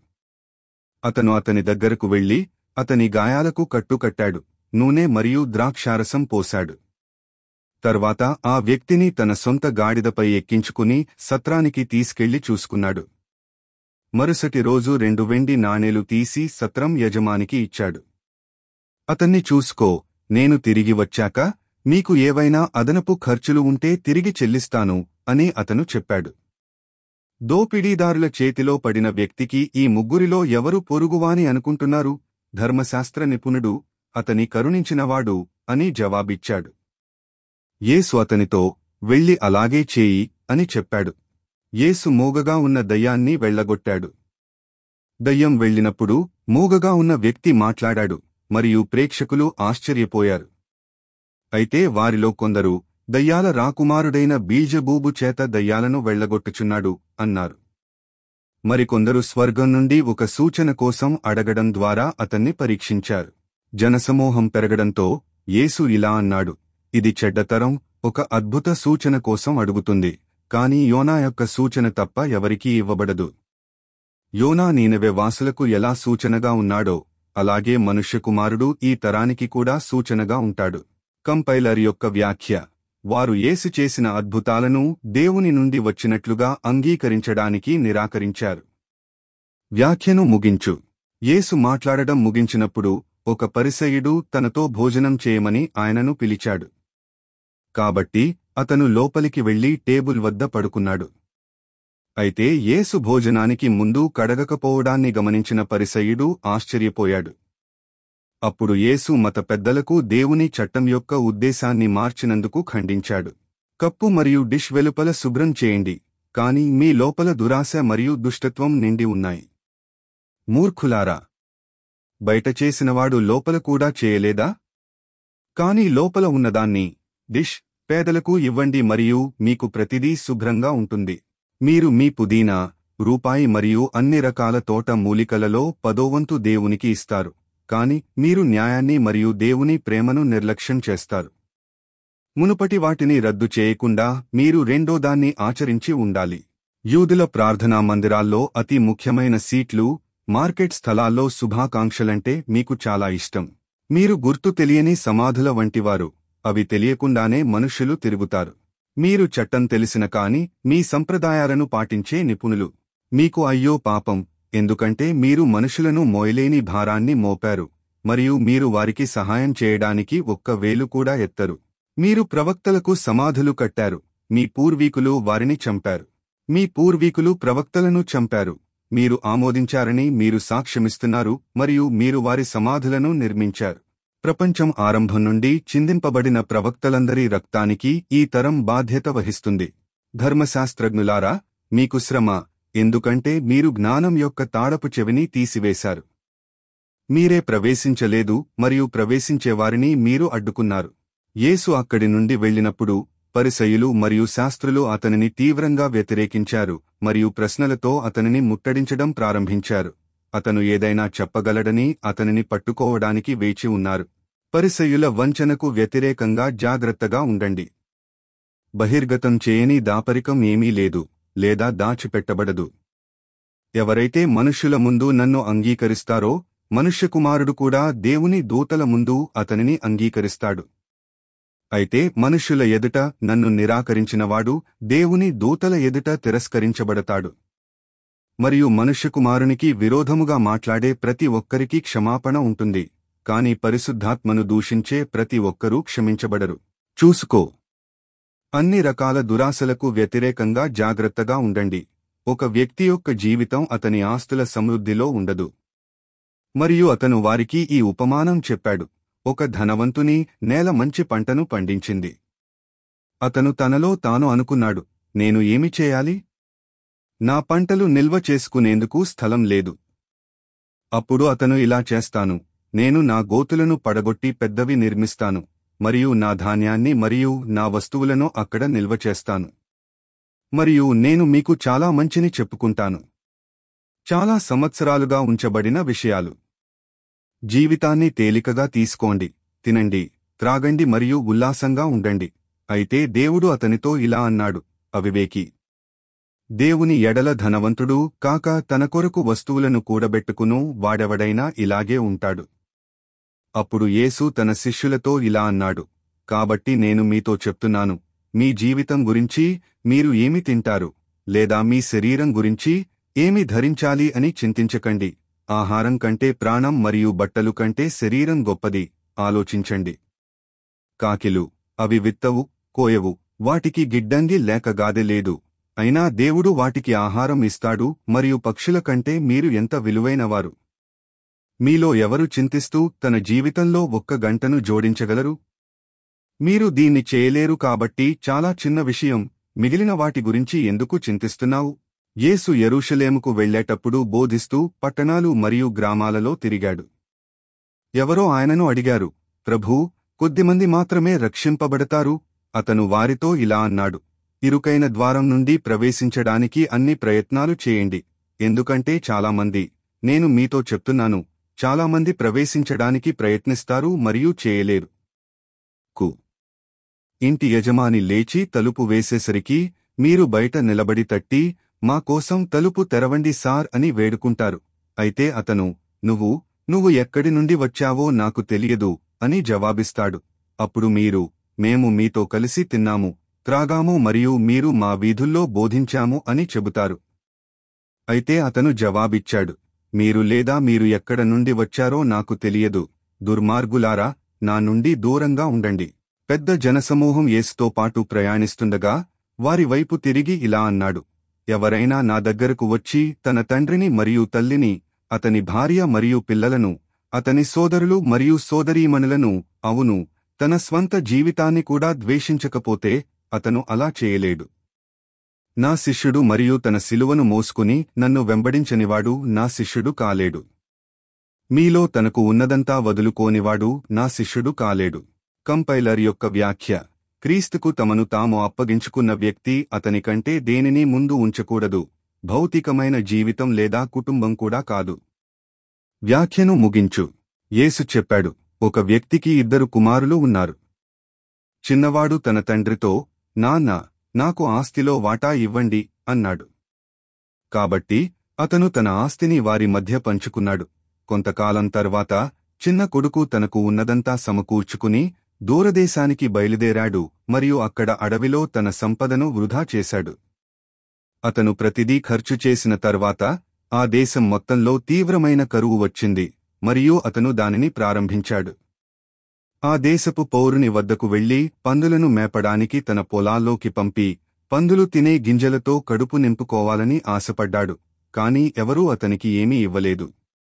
అతను అతని దగ్గరకు వెళ్లి అతని గాయాలకు కట్టుకట్టాడు నూనె మరియు ద్రాక్షారసం పోశాడు తర్వాత ఆ వ్యక్తిని తన సొంత గాడిదపై ఎక్కించుకుని సత్రానికి తీసుకెళ్లి చూసుకున్నాడు మరుసటి రోజు రెండు వెండి నాణేలు తీసి సత్రం యజమానికి ఇచ్చాడు అతన్ని చూసుకో నేను తిరిగి వచ్చాక మీకు ఏవైనా అదనపు ఖర్చులు ఉంటే తిరిగి చెల్లిస్తాను అని అతను చెప్పాడు దోపిడీదారుల చేతిలో పడిన వ్యక్తికి ఈ ముగ్గురిలో ఎవరు పొరుగువాని అనుకుంటున్నారు ధర్మశాస్త్ర నిపుణుడు అతని కరుణించినవాడు అని జవాబిచ్చాడు యేసు అతనితో వెళ్ళి అలాగే చేయి అని చెప్పాడు యేసు మూగగా ఉన్న దయ్యాన్ని వెళ్లగొట్టాడు దయ్యం వెళ్ళినప్పుడు మూగగా ఉన్న వ్యక్తి మాట్లాడాడు మరియు ప్రేక్షకులు ఆశ్చర్యపోయారు అయితే వారిలో కొందరు దయ్యాల రాకుమారుడైన బీజబూబు చేత దయ్యాలను వెళ్లగొట్టుచున్నాడు అన్నారు మరికొందరు స్వర్గం నుండి ఒక సూచన కోసం అడగడం ద్వారా అతన్ని పరీక్షించారు జనసమూహం పెరగడంతో యేసు ఇలా అన్నాడు ఇది చెడ్డతరం ఒక అద్భుత సూచన కోసం అడుగుతుంది కాని యోనా యొక్క సూచన తప్ప ఎవరికీ ఇవ్వబడదు యోనా నీనవె వాసులకు ఎలా సూచనగా ఉన్నాడో అలాగే మనుష్యకుమారుడు ఈ తరానికి కూడా సూచనగా ఉంటాడు కంపైలర్ యొక్క వ్యాఖ్య వారు యేసు చేసిన అద్భుతాలను దేవుని నుండి వచ్చినట్లుగా అంగీకరించడానికి నిరాకరించారు వ్యాఖ్యను ముగించు యేసు మాట్లాడడం ముగించినప్పుడు ఒక పరిసయుడు తనతో భోజనం చేయమని ఆయనను పిలిచాడు కాబట్టి అతను లోపలికి వెళ్లి టేబుల్ వద్ద పడుకున్నాడు అయితే యేసు భోజనానికి ముందు కడగకపోవడాన్ని గమనించిన పరిసయుడు ఆశ్చర్యపోయాడు అప్పుడు యేసు మత పెద్దలకు దేవుని చట్టం యొక్క ఉద్దేశాన్ని మార్చినందుకు ఖండించాడు కప్పు మరియు డిష్ వెలుపల శుభ్రం చేయండి కాని మీ లోపల దురాశ మరియు దుష్టత్వం నిండి ఉన్నాయి మూర్ఖులారా బయట చేసినవాడు లోపల కూడా చేయలేదా కాని లోపల ఉన్నదాన్ని డిష్ పేదలకు ఇవ్వండి మరియు మీకు ప్రతిదీ శుభ్రంగా ఉంటుంది మీరు మీ పుదీనా రూపాయి మరియు అన్ని రకాల తోట మూలికలలో పదోవంతు దేవునికి ఇస్తారు కాని మీరు న్యాయాన్ని మరియు దేవుని ప్రేమను నిర్లక్ష్యం చేస్తారు మునుపటి వాటిని రద్దు చేయకుండా మీరు రెండో దాన్ని ఆచరించి ఉండాలి యూదుల ప్రార్థనా మందిరాల్లో అతి ముఖ్యమైన సీట్లు మార్కెట్ స్థలాల్లో శుభాకాంక్షలంటే మీకు చాలా ఇష్టం మీరు గుర్తు తెలియని సమాధుల వంటివారు అవి తెలియకుండానే మనుష్యులు తిరుగుతారు మీరు చట్టం తెలిసిన కాని మీ సంప్రదాయాలను పాటించే నిపుణులు మీకు అయ్యో పాపం ఎందుకంటే మీరు మనుషులను మోయలేని భారాన్ని మోపారు మరియు మీరు వారికి సహాయం చేయడానికి ఒక్క వేలు కూడా ఎత్తరు మీరు ప్రవక్తలకు సమాధులు కట్టారు మీ పూర్వీకులు వారిని చంపారు మీ పూర్వీకులు ప్రవక్తలను చంపారు మీరు ఆమోదించారని మీరు సాక్ష్యమిస్తున్నారు మరియు మీరు వారి సమాధులను నిర్మించారు ప్రపంచం ఆరంభం నుండి చిందింపబడిన ప్రవక్తలందరి రక్తానికి ఈ తరం బాధ్యత వహిస్తుంది ధర్మశాస్త్రజ్ఞులారా మీకు శ్రమ ఎందుకంటే మీరు జ్ఞానం యొక్క తాడపు చెవిని తీసివేశారు మీరే ప్రవేశించలేదు మరియు ప్రవేశించేవారిని మీరు అడ్డుకున్నారు యేసు అక్కడి నుండి వెళ్ళినప్పుడు పరిసయులు మరియు శాస్త్రులు అతనిని తీవ్రంగా వ్యతిరేకించారు మరియు ప్రశ్నలతో అతనిని ముట్టడించడం ప్రారంభించారు అతను ఏదైనా చెప్పగలడని అతనిని పట్టుకోవడానికి వేచి ఉన్నారు పరిసయుల వంచనకు వ్యతిరేకంగా జాగ్రత్తగా ఉండండి బహిర్గతం చేయని దాపరికం ఏమీ లేదు లేదా దాచిపెట్టబడదు ఎవరైతే మనుష్యుల ముందు నన్ను అంగీకరిస్తారో మనుష్యకుమారుడు కూడా దేవుని దూతల ముందు అతనిని అంగీకరిస్తాడు అయితే మనుష్యుల ఎదుట నన్ను నిరాకరించినవాడు దేవుని దూతల ఎదుట తిరస్కరించబడతాడు మరియు మనుష్యకుమారునికి విరోధముగా మాట్లాడే ప్రతి ఒక్కరికి క్షమాపణ ఉంటుంది కాని పరిశుద్ధాత్మను దూషించే ప్రతి ఒక్కరూ క్షమించబడరు చూసుకో అన్ని రకాల దురాశలకు వ్యతిరేకంగా జాగ్రత్తగా ఉండండి ఒక వ్యక్తి యొక్క జీవితం అతని ఆస్తుల సమృద్ధిలో ఉండదు మరియు అతను వారికి ఈ ఉపమానం చెప్పాడు ఒక ధనవంతుని నేల మంచి పంటను పండించింది అతను తనలో తాను అనుకున్నాడు నేను ఏమి చేయాలి నా పంటలు నిల్వ చేసుకునేందుకు స్థలం లేదు అప్పుడు అతను ఇలా చేస్తాను నేను నా గోతులను పడగొట్టి పెద్దవి నిర్మిస్తాను మరియు నా ధాన్యాన్ని మరియు నా వస్తువులను అక్కడ నిల్వ చేస్తాను మరియు నేను మీకు చాలా మంచిని చెప్పుకుంటాను చాలా సంవత్సరాలుగా ఉంచబడిన విషయాలు జీవితాన్ని తేలికగా తీసుకోండి తినండి త్రాగండి మరియు ఉల్లాసంగా ఉండండి అయితే దేవుడు అతనితో ఇలా అన్నాడు అవివేకి దేవుని ఎడల ధనవంతుడు కాక తన కొరకు వస్తువులను కూడబెట్టుకును వాడెవడైనా ఇలాగే ఉంటాడు అప్పుడు యేసు తన శిష్యులతో ఇలా అన్నాడు కాబట్టి నేను మీతో చెప్తున్నాను మీ జీవితం గురించి మీరు ఏమి తింటారు లేదా మీ శరీరం గురించి ఏమి ధరించాలి అని చింతించకండి ఆహారం కంటే ప్రాణం మరియు బట్టలు కంటే శరీరం గొప్పది ఆలోచించండి కాకిలు అవి విత్తవు కోయవు వాటికి గిడ్డంగి లేక గాదె లేదు అయినా దేవుడు వాటికి ఆహారం ఇస్తాడు మరియు పక్షుల కంటే మీరు ఎంత విలువైనవారు మీలో ఎవరు చింతిస్తూ తన జీవితంలో ఒక్క గంటను జోడించగలరు మీరు దీన్ని చేయలేరు కాబట్టి చాలా చిన్న విషయం మిగిలిన వాటి గురించి ఎందుకు చింతిస్తున్నావు యేసు యెరూషలేముకు వెళ్ళేటప్పుడు బోధిస్తూ పట్టణాలు మరియు గ్రామాలలో తిరిగాడు ఎవరో ఆయనను అడిగారు ప్రభూ కొద్దిమంది మాత్రమే రక్షింపబడతారు అతను వారితో ఇలా అన్నాడు ఇరుకైన ద్వారం నుండి ప్రవేశించడానికి అన్ని ప్రయత్నాలు చేయండి ఎందుకంటే చాలామంది నేను మీతో చెప్తున్నాను చాలామంది ప్రవేశించడానికి ప్రయత్నిస్తారు మరియు చేయలేరు కు ఇంటి యజమాని లేచి తలుపు వేసేసరికి మీరు బయట నిలబడి తట్టి మా కోసం తలుపు తెరవండి సార్ అని వేడుకుంటారు అయితే అతను నువ్వు నువ్వు ఎక్కడి నుండి వచ్చావో నాకు తెలియదు అని జవాబిస్తాడు అప్పుడు మీరు మేము మీతో కలిసి తిన్నాము త్రాగాము మరియు మీరు మా వీధుల్లో బోధించాము అని చెబుతారు అయితే అతను జవాబిచ్చాడు మీరు లేదా మీరు ఎక్కడ నుండి వచ్చారో నాకు తెలియదు దుర్మార్గులారా నా నుండి దూరంగా ఉండండి పెద్ద జనసమూహం యేసుతో పాటు ప్రయాణిస్తుండగా వారి వైపు తిరిగి ఇలా అన్నాడు ఎవరైనా నా దగ్గరకు వచ్చి తన తండ్రిని మరియు తల్లిని అతని భార్య మరియు పిల్లలను అతని సోదరులు మరియు సోదరీమణులను అవును తన స్వంత జీవితాన్ని కూడా ద్వేషించకపోతే అతను అలా చేయలేడు నా శిష్యుడు మరియు తన శిలువను మోసుకుని నన్ను వెంబడించనివాడు నా శిష్యుడు కాలేడు మీలో తనకు ఉన్నదంతా వదులుకోనివాడు నా శిష్యుడు కాలేడు కంపైలర్ యొక్క వ్యాఖ్య క్రీస్తుకు తమను తాము అప్పగించుకున్న వ్యక్తి అతని కంటే దేనిని ముందు ఉంచకూడదు భౌతికమైన జీవితం లేదా కుటుంబం కూడా కాదు వ్యాఖ్యను ముగించు యేసు చెప్పాడు ఒక వ్యక్తికి ఇద్దరు కుమారులు ఉన్నారు చిన్నవాడు తన తండ్రితో నాన్న నాకు ఆస్తిలో వాటా ఇవ్వండి అన్నాడు కాబట్టి అతను తన ఆస్తిని వారి మధ్య పంచుకున్నాడు కొంతకాలం తర్వాత చిన్న కొడుకు తనకు ఉన్నదంతా సమకూర్చుకుని దూరదేశానికి బయలుదేరాడు మరియు అక్కడ అడవిలో తన సంపదను వృధా చేశాడు అతను ప్రతిదీ ఖర్చు చేసిన తర్వాత ఆ దేశం మొత్తంలో తీవ్రమైన కరువు వచ్చింది మరియు అతను దానిని ప్రారంభించాడు ఆ దేశపు పౌరుని వద్దకు వెళ్లి పందులను మేపడానికి తన పొలాల్లోకి పంపి పందులు తినే గింజలతో కడుపు నింపుకోవాలని ఆశపడ్డాడు కాని ఎవరూ అతనికి ఏమీ ఇవ్వలేదు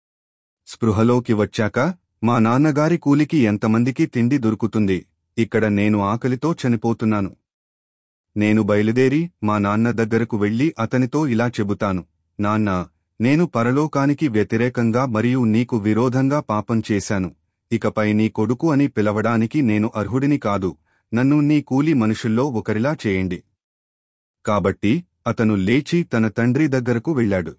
స్పృహలోకి వచ్చాక మా నాన్నగారి కూలికి ఎంతమందికి తిండి దొరుకుతుంది ఇక్కడ నేను ఆకలితో చనిపోతున్నాను నేను బయలుదేరి మా నాన్న దగ్గరకు వెళ్లి అతనితో ఇలా చెబుతాను నాన్నా నేను పరలోకానికి వ్యతిరేకంగా మరియు నీకు విరోధంగా పాపం చేశాను ఇకపై నీ కొడుకు అని పిలవడానికి నేను అర్హుడిని కాదు నన్ను నీ కూలి మనుషుల్లో ఒకరిలా చేయండి కాబట్టి అతను లేచి తన తండ్రి దగ్గరకు వెళ్ళాడు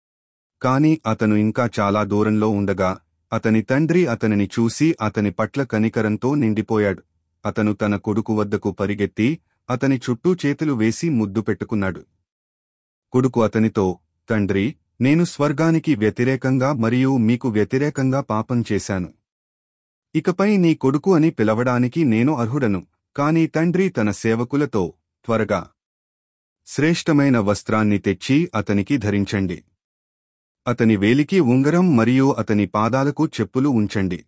కాని అతను ఇంకా చాలా దూరంలో ఉండగా అతని తండ్రి అతనిని చూసి అతని పట్ల కనికరంతో నిండిపోయాడు అతను తన కొడుకు వద్దకు పరిగెత్తి అతని చుట్టూ చేతులు వేసి ముద్దు పెట్టుకున్నాడు కొడుకు అతనితో తండ్రి నేను స్వర్గానికి వ్యతిరేకంగా మరియు మీకు వ్యతిరేకంగా పాపం చేశాను ఇకపై నీ కొడుకు అని పిలవడానికి నేను అర్హుడను కాని తండ్రి తన సేవకులతో త్వరగా శ్రేష్టమైన వస్త్రాన్ని తెచ్చి అతనికి ధరించండి అతని వేలికి ఉంగరం మరియు అతని పాదాలకు చెప్పులు ఉంచండి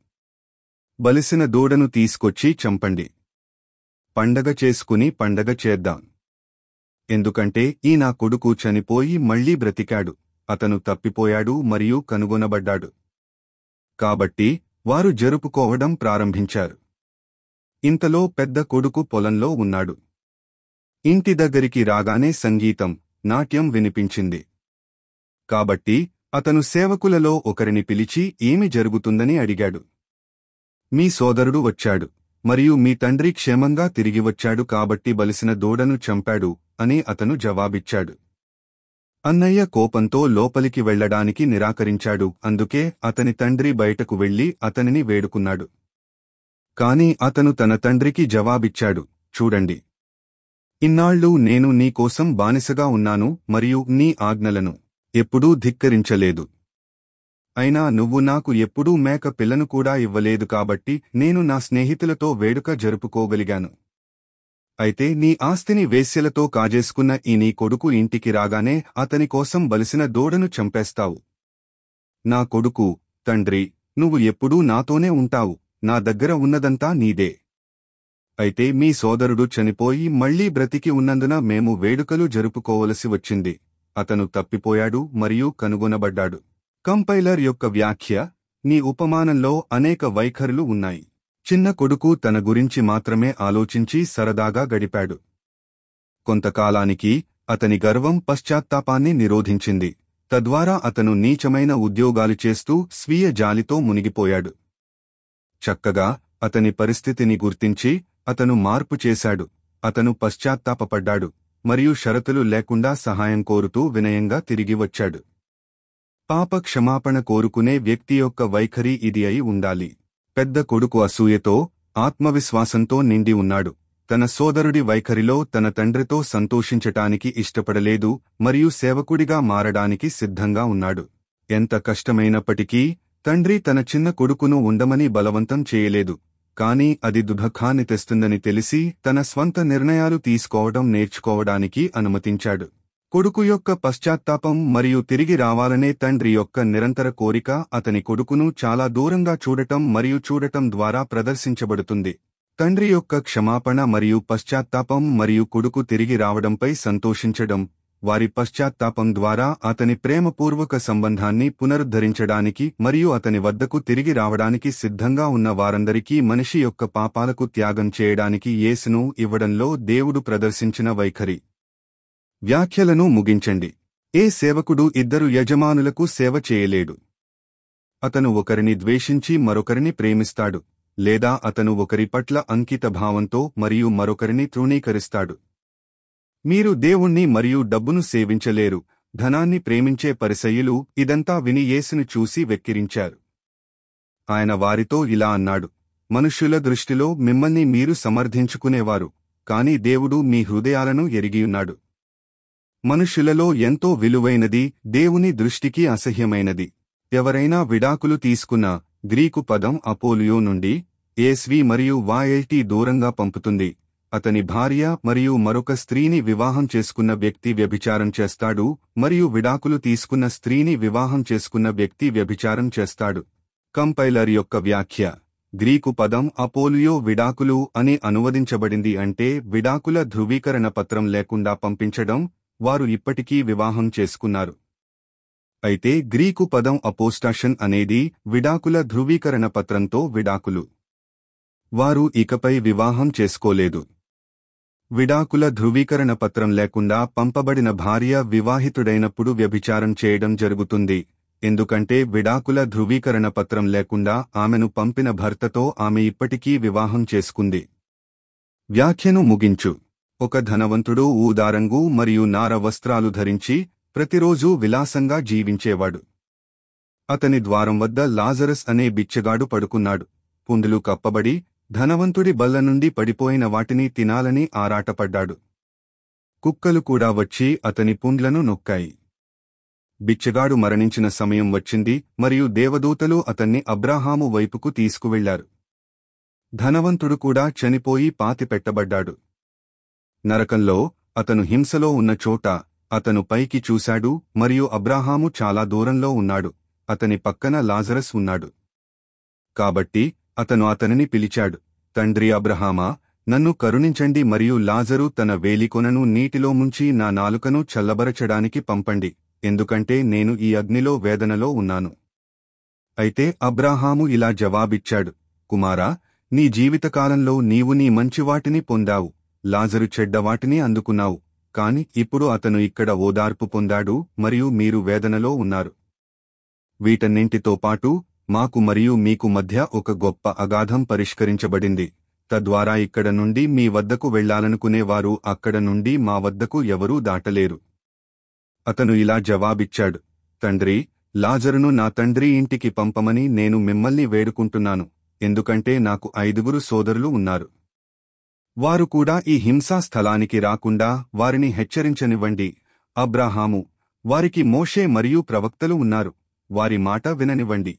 బలిసిన దూడను తీసుకొచ్చి చంపండి పండగ చేసుకుని పండగ చేద్దాం ఎందుకంటే ఈ నా కొడుకు చనిపోయి మళ్లీ బ్రతికాడు అతను తప్పిపోయాడు మరియు కనుగొనబడ్డాడు కాబట్టి వారు జరుపుకోవడం ప్రారంభించారు ఇంతలో పెద్ద కొడుకు పొలంలో ఉన్నాడు ఇంటి దగ్గరికి రాగానే సంగీతం నాట్యం వినిపించింది కాబట్టి అతను సేవకులలో ఒకరిని పిలిచి ఏమి జరుగుతుందని అడిగాడు మీ సోదరుడు వచ్చాడు మరియు మీ తండ్రి క్షేమంగా తిరిగి వచ్చాడు కాబట్టి బలిసిన దూడను చంపాడు అని అతను జవాబిచ్చాడు అన్నయ్య కోపంతో లోపలికి వెళ్లడానికి నిరాకరించాడు అందుకే అతని తండ్రి బయటకు వెళ్లి అతనిని వేడుకున్నాడు కాని అతను తన తండ్రికి జవాబిచ్చాడు చూడండి ఇన్నాళ్ళు నేను నీకోసం బానిసగా ఉన్నాను మరియు నీ ఆజ్ఞలను ఎప్పుడూ ధిక్కరించలేదు అయినా నువ్వు నాకు ఎప్పుడూ మేక పిల్లను కూడా ఇవ్వలేదు కాబట్టి నేను నా స్నేహితులతో వేడుక జరుపుకోగలిగాను అయితే నీ ఆస్తిని వేశ్యలతో కాజేసుకున్న ఈ నీ కొడుకు ఇంటికి రాగానే అతని కోసం బలిసిన దూడను చంపేస్తావు నా కొడుకు తండ్రి నువ్వు ఎప్పుడూ నాతోనే ఉంటావు నా దగ్గర ఉన్నదంతా నీదే అయితే మీ సోదరుడు చనిపోయి మళ్లీ బ్రతికి ఉన్నందున మేము వేడుకలు జరుపుకోవలసి వచ్చింది అతను తప్పిపోయాడు మరియు కనుగొనబడ్డాడు కంపైలర్ యొక్క వ్యాఖ్య నీ ఉపమానంలో అనేక వైఖరులు ఉన్నాయి చిన్న కొడుకు తన గురించి మాత్రమే ఆలోచించి సరదాగా గడిపాడు కొంతకాలానికి అతని గర్వం పశ్చాత్తాపాన్ని నిరోధించింది తద్వారా అతను నీచమైన ఉద్యోగాలు చేస్తూ స్వీయ జాలితో మునిగిపోయాడు చక్కగా అతని పరిస్థితిని గుర్తించి అతను మార్పు చేశాడు అతను పశ్చాత్తాపపడ్డాడు మరియు షరతులు లేకుండా సహాయం కోరుతూ వినయంగా తిరిగి వచ్చాడు పాప క్షమాపణ కోరుకునే వ్యక్తి యొక్క వైఖరి ఇది అయి ఉండాలి పెద్ద కొడుకు అసూయతో ఆత్మవిశ్వాసంతో నిండి ఉన్నాడు తన సోదరుడి వైఖరిలో తన తండ్రితో సంతోషించటానికి ఇష్టపడలేదు మరియు సేవకుడిగా మారడానికి సిద్ధంగా ఉన్నాడు ఎంత కష్టమైనప్పటికీ తండ్రి తన చిన్న కొడుకును ఉండమని బలవంతం చేయలేదు కాని అది దుఃఖాన్ని తెస్తుందని తెలిసి తన స్వంత నిర్ణయాలు తీసుకోవడం నేర్చుకోవడానికి అనుమతించాడు కొడుకు యొక్క పశ్చాత్తాపం మరియు తిరిగి రావాలనే తండ్రి యొక్క నిరంతర కోరిక అతని కొడుకును చాలా దూరంగా చూడటం మరియు చూడటం ద్వారా ప్రదర్శించబడుతుంది తండ్రి యొక్క క్షమాపణ మరియు పశ్చాత్తాపం మరియు కొడుకు తిరిగి రావడంపై సంతోషించడం వారి పశ్చాత్తాపం ద్వారా అతని ప్రేమపూర్వక సంబంధాన్ని పునరుద్ధరించడానికి మరియు అతని వద్దకు తిరిగి రావడానికి సిద్ధంగా ఉన్న వారందరికీ మనిషి యొక్క పాపాలకు త్యాగం చేయడానికి యేసును ఇవ్వడంలో దేవుడు ప్రదర్శించిన వైఖరి వ్యాఖ్యలను ముగించండి ఏ సేవకుడు ఇద్దరు యజమానులకు సేవ చేయలేడు అతను ఒకరిని ద్వేషించి మరొకరిని ప్రేమిస్తాడు లేదా అతను ఒకరి పట్ల అంకిత భావంతో మరియు మరొకరిని తృణీకరిస్తాడు మీరు దేవుణ్ణి మరియు డబ్బును సేవించలేరు ధనాన్ని ప్రేమించే పరిసయ్యులు ఇదంతా విని యేసును చూసి వెక్కిరించారు ఆయన వారితో ఇలా అన్నాడు మనుష్యుల దృష్టిలో మిమ్మల్ని మీరు సమర్థించుకునేవారు కాని దేవుడు మీ హృదయాలను ఎరిగియున్నాడు మనుష్యులలో ఎంతో విలువైనది దేవుని దృష్టికి అసహ్యమైనది ఎవరైనా విడాకులు తీసుకున్న గ్రీకు పదం అపోలియో నుండి ఏస్వి మరియు వాయల్టీ దూరంగా పంపుతుంది అతని భార్య మరియు మరొక స్త్రీని వివాహం చేసుకున్న వ్యక్తి వ్యభిచారం చేస్తాడు మరియు విడాకులు తీసుకున్న స్త్రీని వివాహం చేసుకున్న వ్యక్తి వ్యభిచారం చేస్తాడు కంపైలర్ యొక్క వ్యాఖ్య గ్రీకు పదం అపోలియో విడాకులు అని అనువదించబడింది అంటే విడాకుల ధృవీకరణ పత్రం లేకుండా పంపించడం వారు ఇప్పటికీ వివాహం చేసుకున్నారు అయితే గ్రీకు పదం అపోస్టాషన్ అనేది విడాకుల ధృవీకరణ పత్రంతో విడాకులు వారు ఇకపై వివాహం చేసుకోలేదు విడాకుల ధృవీకరణ పత్రం లేకుండా పంపబడిన భార్య వివాహితుడైనప్పుడు వ్యభిచారం చేయడం జరుగుతుంది ఎందుకంటే విడాకుల ధృవీకరణ పత్రం లేకుండా ఆమెను పంపిన భర్తతో ఆమె ఇప్పటికీ వివాహం చేసుకుంది వ్యాఖ్యను ముగించు ఒక ధనవంతుడు ఊదారంగు మరియు నార వస్త్రాలు ధరించి ప్రతిరోజూ విలాసంగా జీవించేవాడు అతని ద్వారం వద్ద లాజరస్ అనే బిచ్చగాడు పడుకున్నాడు పుండులు కప్పబడి ధనవంతుడి బల్ల నుండి పడిపోయిన వాటిని తినాలని ఆరాటపడ్డాడు కుక్కలు కూడా వచ్చి అతని పుండ్లను నొక్కాయి బిచ్చగాడు మరణించిన సమయం వచ్చింది మరియు దేవదూతలు అతన్ని అబ్రాహాము వైపుకు తీసుకువెళ్లారు ధనవంతుడు కూడా చనిపోయి పాతిపెట్టబడ్డాడు నరకంలో అతను హింసలో ఉన్న చోట అతను పైకి చూశాడు మరియు అబ్రాహాము చాలా దూరంలో ఉన్నాడు అతని పక్కన లాజరస్ ఉన్నాడు కాబట్టి అతను అతనిని పిలిచాడు తండ్రి అబ్రహామా నన్ను కరుణించండి మరియు లాజరు తన వేలికొనను నీటిలో ముంచి నా నాలుకను చల్లబరచడానికి పంపండి ఎందుకంటే నేను ఈ అగ్నిలో వేదనలో ఉన్నాను అయితే అబ్రాహాము ఇలా జవాబిచ్చాడు కుమారా నీ జీవితకాలంలో నీవు నీ మంచివాటిని పొందావు లాజరు చెడ్డవాటిని అందుకున్నావు కాని ఇప్పుడు అతను ఇక్కడ ఓదార్పు పొందాడు మరియు మీరు వేదనలో ఉన్నారు వీటన్నింటితో పాటు మాకు మరియు మీకు మధ్య ఒక గొప్ప అగాధం పరిష్కరించబడింది తద్వారా ఇక్కడ నుండి మీ వద్దకు వెళ్లాలనుకునేవారు అక్కడ నుండి మా వద్దకు ఎవరూ దాటలేరు అతను ఇలా జవాబిచ్చాడు తండ్రి లాజరును నా తండ్రి ఇంటికి పంపమని నేను మిమ్మల్ని వేడుకుంటున్నాను ఎందుకంటే నాకు ఐదుగురు సోదరులు ఉన్నారు వారు కూడా ఈ హింసా స్థలానికి రాకుండా వారిని హెచ్చరించనివ్వండి అబ్రాహాము వారికి మోషే మరియు ప్రవక్తలు ఉన్నారు వారి మాట విననివ్వండి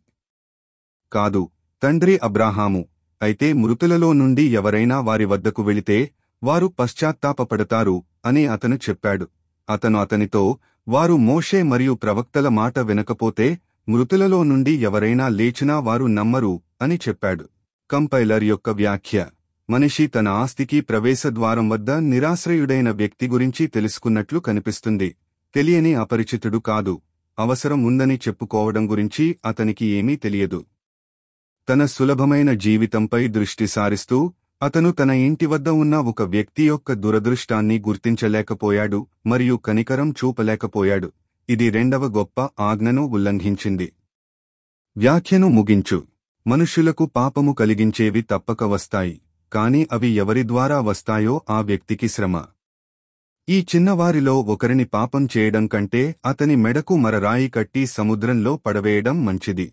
కాదు తండ్రి అబ్రాహాము అయితే మృతులలో నుండి ఎవరైనా వారి వద్దకు వెళితే వారు పశ్చాత్తాపపడతారు అని అతను చెప్పాడు అతను అతనితో వారు మోషే మరియు ప్రవక్తల మాట వినకపోతే మృతులలో నుండి ఎవరైనా లేచినా వారు నమ్మరు అని చెప్పాడు కంపైలర్ యొక్క వ్యాఖ్య మనిషి తన ఆస్తికి ప్రవేశద్వారం వద్ద నిరాశ్రయుడైన వ్యక్తి గురించి తెలుసుకున్నట్లు కనిపిస్తుంది తెలియని అపరిచితుడు కాదు అవసరం ఉందని చెప్పుకోవడం గురించి అతనికి ఏమీ తెలియదు తన సులభమైన జీవితంపై దృష్టి సారిస్తూ అతను తన ఇంటి వద్ద ఉన్న ఒక వ్యక్తి యొక్క దురదృష్టాన్ని గుర్తించలేకపోయాడు మరియు కనికరం చూపలేకపోయాడు ఇది రెండవ గొప్ప ఆజ్ఞను ఉల్లంఘించింది వ్యాఖ్యను ముగించు మనుష్యులకు పాపము కలిగించేవి తప్పక వస్తాయి కాని అవి ఎవరి ద్వారా వస్తాయో ఆ వ్యక్తికి శ్రమ ఈ చిన్నవారిలో ఒకరిని పాపం చేయడం కంటే అతని మెడకు మరరాయి కట్టి సముద్రంలో పడవేయడం మంచిది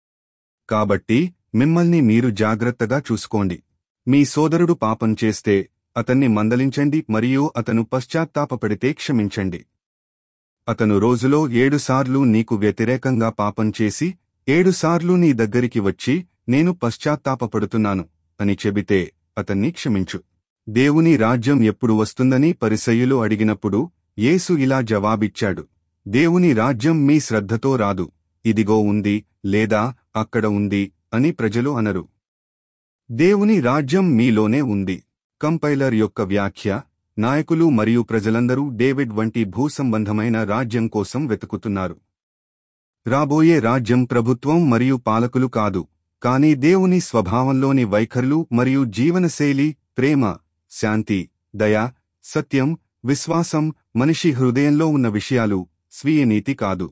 కాబట్టి మిమ్మల్ని మీరు జాగ్రత్తగా చూసుకోండి మీ సోదరుడు పాపం చేస్తే అతన్ని మందలించండి మరియు అతను పశ్చాత్తాపపడితే క్షమించండి అతను రోజులో ఏడుసార్లు నీకు వ్యతిరేకంగా పాపం చేసి ఏడుసార్లు నీ దగ్గరికి వచ్చి నేను పశ్చాత్తాపపడుతున్నాను అని చెబితే అతన్ని క్షమించు దేవుని రాజ్యం ఎప్పుడు వస్తుందని పరిసయ్యులు అడిగినప్పుడు యేసు ఇలా జవాబిచ్చాడు దేవుని రాజ్యం మీ శ్రద్ధతో రాదు ఇదిగో ఉంది లేదా అక్కడ ఉంది అని ప్రజలు అనరు దేవుని రాజ్యం మీలోనే ఉంది కంపైలర్ యొక్క వ్యాఖ్య నాయకులు మరియు ప్రజలందరూ డేవిడ్ వంటి భూసంబంధమైన రాజ్యం కోసం వెతుకుతున్నారు రాబోయే రాజ్యం ప్రభుత్వం మరియు పాలకులు కాదు కానీ దేవుని స్వభావంలోని వైఖరులు మరియు జీవనశైలి ప్రేమ శాంతి దయ సత్యం విశ్వాసం మనిషి హృదయంలో ఉన్న విషయాలు స్వీయ నీతి కాదు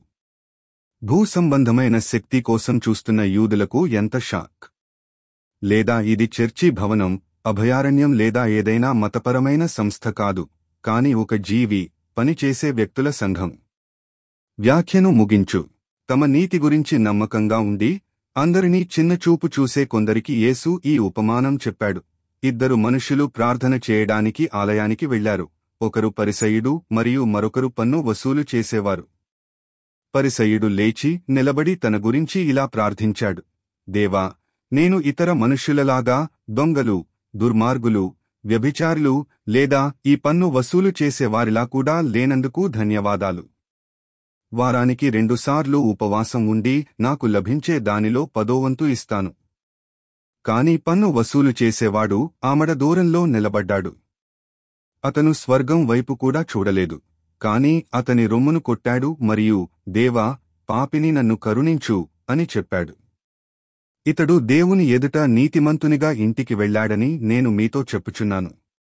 భూసంబంధమైన శక్తి కోసం చూస్తున్న యూదులకు ఎంత షాక్ లేదా ఇది చర్చి భవనం అభయారణ్యం లేదా ఏదైనా మతపరమైన సంస్థ కాదు కాని ఒక జీవి పనిచేసే వ్యక్తుల సంఘం వ్యాఖ్యను ముగించు తమ నీతి గురించి నమ్మకంగా ఉండి అందరినీ చిన్నచూపు చూసే కొందరికి యేసు ఈ ఉపమానం చెప్పాడు ఇద్దరు మనుషులు ప్రార్థన చేయడానికి ఆలయానికి వెళ్లారు ఒకరు పరిసయుడు మరియు మరొకరు పన్ను వసూలు చేసేవారు పరిసయుడు లేచి నిలబడి తన గురించి ఇలా ప్రార్థించాడు దేవా నేను ఇతర మనుష్యులలాగా దొంగలు దుర్మార్గులు వ్యభిచారులు లేదా ఈ పన్ను వసూలు చేసేవారిలా కూడా లేనందుకు ధన్యవాదాలు వారానికి రెండుసార్లు ఉపవాసం ఉండి నాకు లభించే దానిలో పదోవంతు ఇస్తాను కాని పన్ను వసూలు చేసేవాడు ఆమడ దూరంలో నిలబడ్డాడు అతను స్వర్గం వైపు కూడా చూడలేదు కాని అతని రొమ్మును కొట్టాడు మరియు దేవా పాపిని నన్ను కరుణించు అని చెప్పాడు ఇతడు దేవుని ఎదుట నీతిమంతునిగా ఇంటికి వెళ్లాడని నేను మీతో చెప్పుచున్నాను